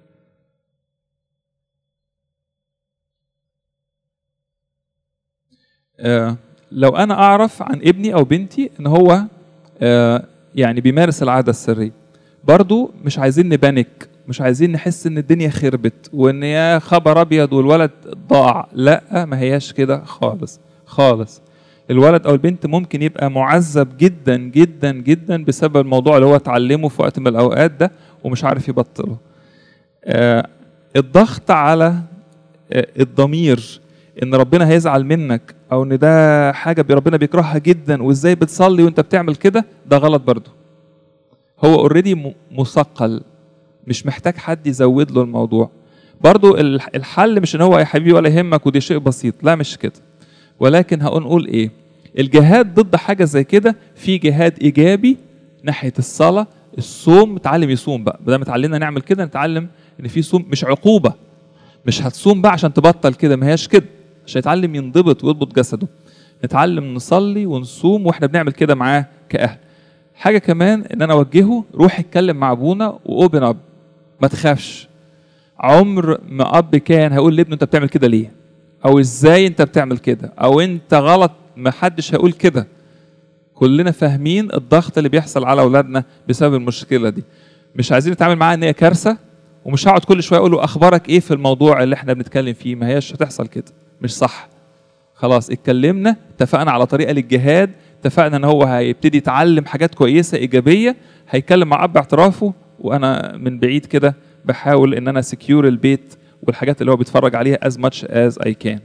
آه لو انا اعرف عن ابني او بنتي ان هو آه يعني بيمارس العاده السريه برضو مش عايزين نبانك مش عايزين نحس ان الدنيا خربت وان يا خبر ابيض والولد ضاع لا ما هياش كده خالص خالص الولد او البنت ممكن يبقى معذب جدا جدا جدا بسبب الموضوع اللي هو اتعلمه في وقت من الاوقات ده ومش عارف يبطله آه الضغط على آه الضمير ان ربنا هيزعل منك او ان ده حاجه ربنا بيكرهها جدا وازاي بتصلي وانت بتعمل كده ده غلط برضه هو اوريدي مثقل مش محتاج حد يزود له الموضوع برضو الحل مش ان هو يا حبيبي ولا يهمك ودي شيء بسيط لا مش كده ولكن هقول نقول ايه الجهاد ضد حاجه زي كده في جهاد ايجابي ناحيه الصلاه الصوم نتعلم يصوم بقى بدل ما اتعلمنا نعمل كده نتعلم ان في صوم مش عقوبه مش هتصوم بقى عشان تبطل كده ما هياش كده عشان يتعلم ينضبط ويضبط جسده نتعلم نصلي ونصوم واحنا بنعمل كده معاه كاهل حاجه كمان ان انا اوجهه روح اتكلم مع ابونا واوبن اب ما تخافش عمر ما اب كان هيقول لابنه انت بتعمل كده ليه او ازاي انت بتعمل كده او انت غلط ما حدش هيقول كده كلنا فاهمين الضغط اللي بيحصل على اولادنا بسبب المشكله دي مش عايزين نتعامل معاها ان هي كارثه ومش هقعد كل شويه اقول له اخبارك ايه في الموضوع اللي احنا بنتكلم فيه ما هياش هتحصل كده مش صح خلاص اتكلمنا اتفقنا على طريقه للجهاد اتفقنا ان هو هيبتدي يتعلم حاجات كويسه ايجابيه هيتكلم مع اب اعترافه وانا من بعيد كده بحاول ان انا سكيور البيت والحاجات اللي هو بيتفرج عليها as much as I can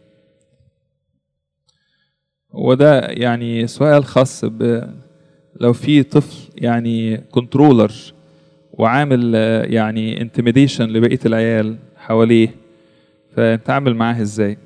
وده يعني سؤال خاص ب لو في طفل يعني كنترولر وعامل يعني انتميديشن لبقيه العيال حواليه فنتعامل معاه ازاي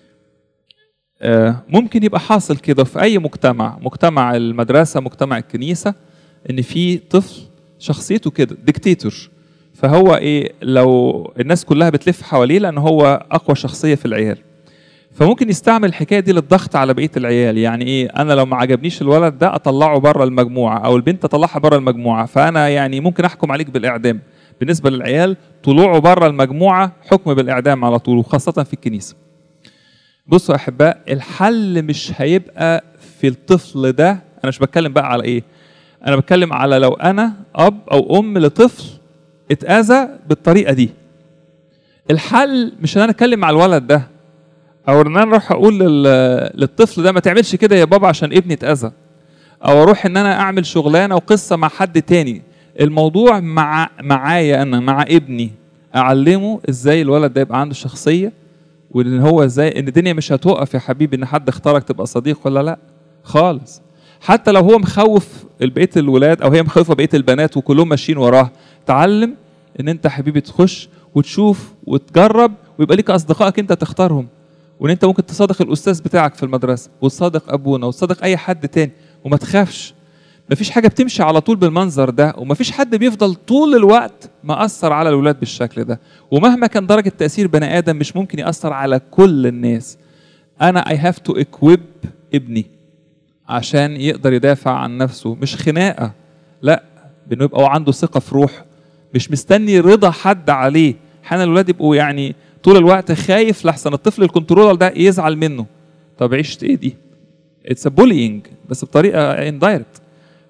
ممكن يبقى حاصل كده في اي مجتمع مجتمع المدرسه مجتمع الكنيسه ان في طفل شخصيته كده ديكتاتور فهو ايه لو الناس كلها بتلف حواليه لان هو اقوى شخصيه في العيال فممكن يستعمل الحكايه دي للضغط على بقيه العيال يعني ايه انا لو ما عجبنيش الولد ده اطلعه بره المجموعه او البنت اطلعها بره المجموعه فانا يعني ممكن احكم عليك بالاعدام بالنسبه للعيال طلوعه بره المجموعه حكم بالاعدام على طول وخاصه في الكنيسه بصوا يا احباء الحل مش هيبقى في الطفل ده انا مش بتكلم بقى على ايه انا بتكلم على لو انا اب او ام لطفل اتاذى بالطريقه دي الحل مش ان انا اتكلم مع الولد ده او ان انا اروح اقول للطفل ده ما تعملش كده يا بابا عشان ابني اتاذى او اروح ان انا اعمل شغلانه وقصه مع حد تاني الموضوع مع معايا انا مع ابني اعلمه ازاي الولد ده يبقى عنده شخصيه وان هو ازاي ان الدنيا مش هتوقف يا حبيبي ان حد اختارك تبقى صديق ولا لا خالص حتى لو هو مخوف بقيه الولاد او هي مخوفه بقيه البنات وكلهم ماشيين وراه تعلم ان انت حبيبي تخش وتشوف وتجرب ويبقى ليك اصدقائك انت تختارهم وان انت ممكن تصادق الاستاذ بتاعك في المدرسه وتصادق ابونا وتصادق اي حد تاني وما تخافش مفيش حاجه بتمشي على طول بالمنظر ده ومفيش حد بيفضل طول الوقت مأثر على الولاد بالشكل ده ومهما كان درجه تاثير بني ادم مش ممكن ياثر على كل الناس انا اي هاف تو اكويب ابني عشان يقدر يدافع عن نفسه مش خناقه لا بانه يبقى عنده ثقه في روح مش مستني رضا حد عليه احيانا الولاد يبقوا يعني طول الوقت خايف لحسن الطفل الكنترولر ده يزعل منه طب عيشت ايه دي اتس بولينج بس بطريقه اندايركت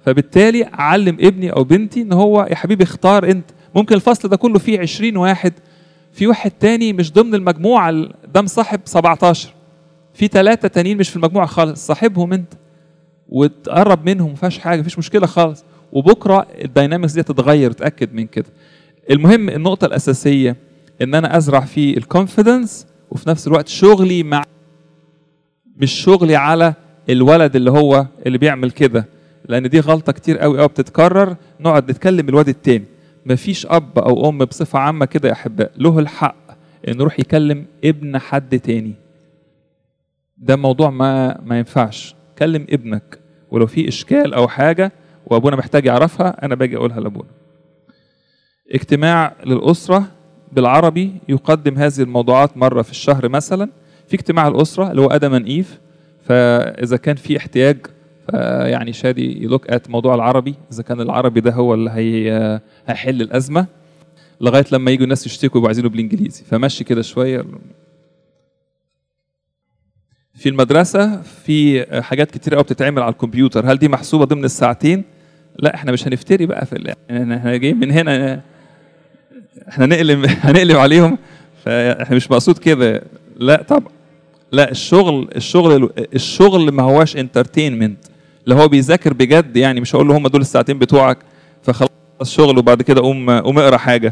فبالتالي اعلم ابني او بنتي ان هو يا حبيبي اختار انت ممكن الفصل ده كله فيه 20 واحد في واحد تاني مش ضمن المجموعه ال- ده مصاحب 17 في ثلاثه تانيين مش في المجموعه خالص صاحبهم انت وتقرب منهم ما فيهاش حاجه مفيش مشكله خالص وبكره الداينامكس دي تتغير تاكد من كده المهم النقطه الاساسيه ان انا ازرع فيه الكونفيدنس وفي نفس الوقت شغلي مع مش شغلي على الولد اللي هو اللي بيعمل كده لان دي غلطه كتير قوي قوي بتتكرر نقعد نتكلم الواد التاني مفيش اب او ام بصفه عامه كده يا احباء له الحق انه يروح يكلم ابن حد تاني ده موضوع ما ما ينفعش كلم ابنك ولو في اشكال او حاجه وابونا محتاج يعرفها انا باجي اقولها لابونا اجتماع للاسره بالعربي يقدم هذه الموضوعات مره في الشهر مثلا في اجتماع الاسره اللي هو ادم اند ايف فاذا كان في احتياج يعني شادي يلوك ات موضوع العربي اذا كان العربي ده هو اللي هي هيحل الازمه لغايه لما يجوا الناس يشتكوا يبقوا عايزينه بالانجليزي فمشي كده شويه في المدرسه في حاجات كتير قوي بتتعمل على الكمبيوتر هل دي محسوبه ضمن الساعتين لا احنا مش هنفتري بقى في ال- يعني احنا جايين من هنا احنا نقلب هنقلب عليهم فاحنا مش مقصود كده لا طبعا لا الشغل الشغل الشغل ما هواش انترتينمنت اللي هو بيذاكر بجد يعني مش هقول له هم دول الساعتين بتوعك فخلص شغل وبعد كده قوم قوم اقرا حاجه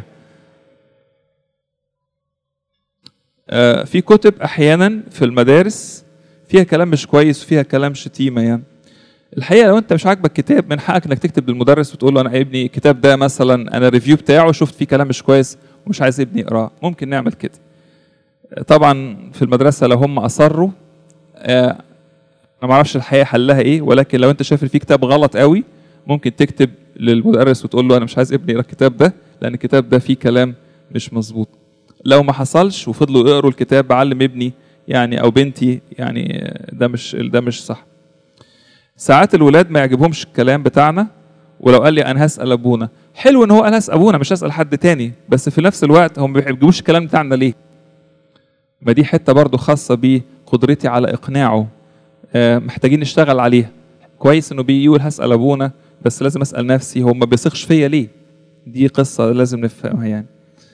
آه، في كتب احيانا في المدارس فيها كلام مش كويس وفيها كلام شتيمه يعني الحقيقه لو انت مش عاجبك كتاب من حقك انك تكتب للمدرس وتقول له انا ابني الكتاب ده مثلا انا الريفيو بتاعه شفت فيه كلام مش كويس ومش عايز ابني يقراه ممكن نعمل كده طبعا في المدرسه لو هم اصروا آه، انا ما اعرفش الحقيقه حلها ايه ولكن لو انت شايف ان في كتاب غلط قوي ممكن تكتب للمدرس وتقول له انا مش عايز ابني يقرا الكتاب ده لان الكتاب ده فيه كلام مش مظبوط لو ما حصلش وفضلوا يقروا الكتاب بعلم ابني يعني او بنتي يعني ده مش ده مش صح ساعات الولاد ما يعجبهمش الكلام بتاعنا ولو قال لي انا هسال ابونا حلو ان هو قال هسال ابونا مش هسال حد تاني بس في نفس الوقت هم ما بيعجبوش الكلام بتاعنا ليه ما دي حته برضو خاصه بقدرتي على اقناعه آه، محتاجين نشتغل عليها كويس انه بيقول هسال ابونا بس لازم اسال نفسي هو ما بيثقش فيا ليه دي قصه لازم نفهمها يعني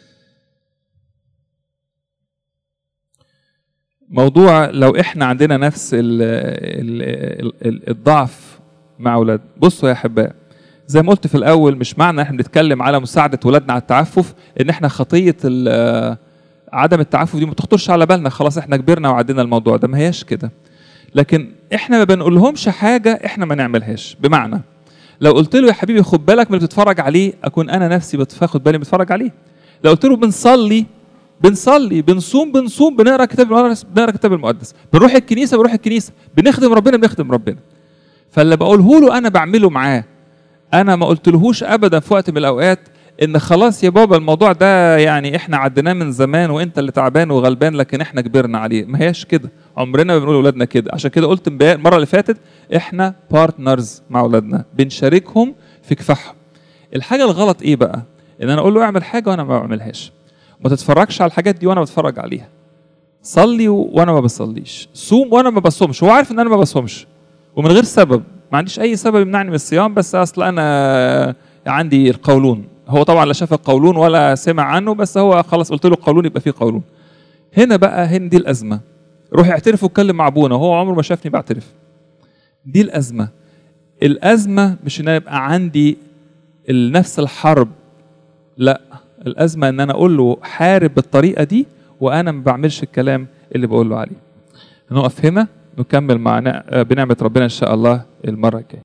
موضوع لو احنا عندنا نفس ال ال ال ال الضعف مع اولاد بصوا يا احباء زي ما قلت في الاول مش معنى احنا بنتكلم على مساعده ولادنا على التعفف ان احنا خطيه ال- عدم التعفف دي ما تخطرش على بالنا خلاص احنا كبرنا وعدينا الموضوع ده ما هياش كده لكن احنا ما بنقولهمش حاجه احنا ما نعملهاش بمعنى لو قلت له يا حبيبي خد بالك من اللي بتتفرج عليه اكون انا نفسي باخد بالي من بتفرج عليه لو قلت له بنصلي بنصلي بنصوم بنصوم بنقرا كتاب المقدس بنقرا كتاب المقدس بنروح الكنيسه بنروح الكنيسه بنخدم ربنا بنخدم ربنا فاللي بقوله له انا بعمله معاه انا ما قلتلهوش ابدا في وقت من الاوقات ان خلاص يا بابا الموضوع ده يعني احنا عديناه من زمان وانت اللي تعبان وغلبان لكن احنا كبرنا عليه ما هياش كده عمرنا ما بنقول لاولادنا كده عشان كده قلت امبارح المره اللي فاتت احنا بارتنرز مع اولادنا بنشاركهم في كفاحهم الحاجه الغلط ايه بقى ان انا اقول له اعمل حاجه وانا ما بعملهاش ما تتفرجش على الحاجات دي وانا بتفرج عليها صلي و- وانا ما بصليش صوم وانا ما بصومش هو عارف ان انا ما بصومش ومن غير سبب ما عنديش اي سبب يمنعني من الصيام بس اصل انا عندي القولون هو طبعا لا شاف القولون ولا سمع عنه بس هو خلاص قلت له القولون يبقى فيه قولون هنا بقى هنا دي الازمه روح اعترف واتكلم مع ابونا وهو عمره ما شافني بعترف دي الازمه الازمه مش ان انا يبقى عندي نفس الحرب لا الازمه ان انا اقول له حارب بالطريقه دي وانا ما بعملش الكلام اللي بقول له عليه نقف هنا نكمل مع بنعمه ربنا ان شاء الله المره الجايه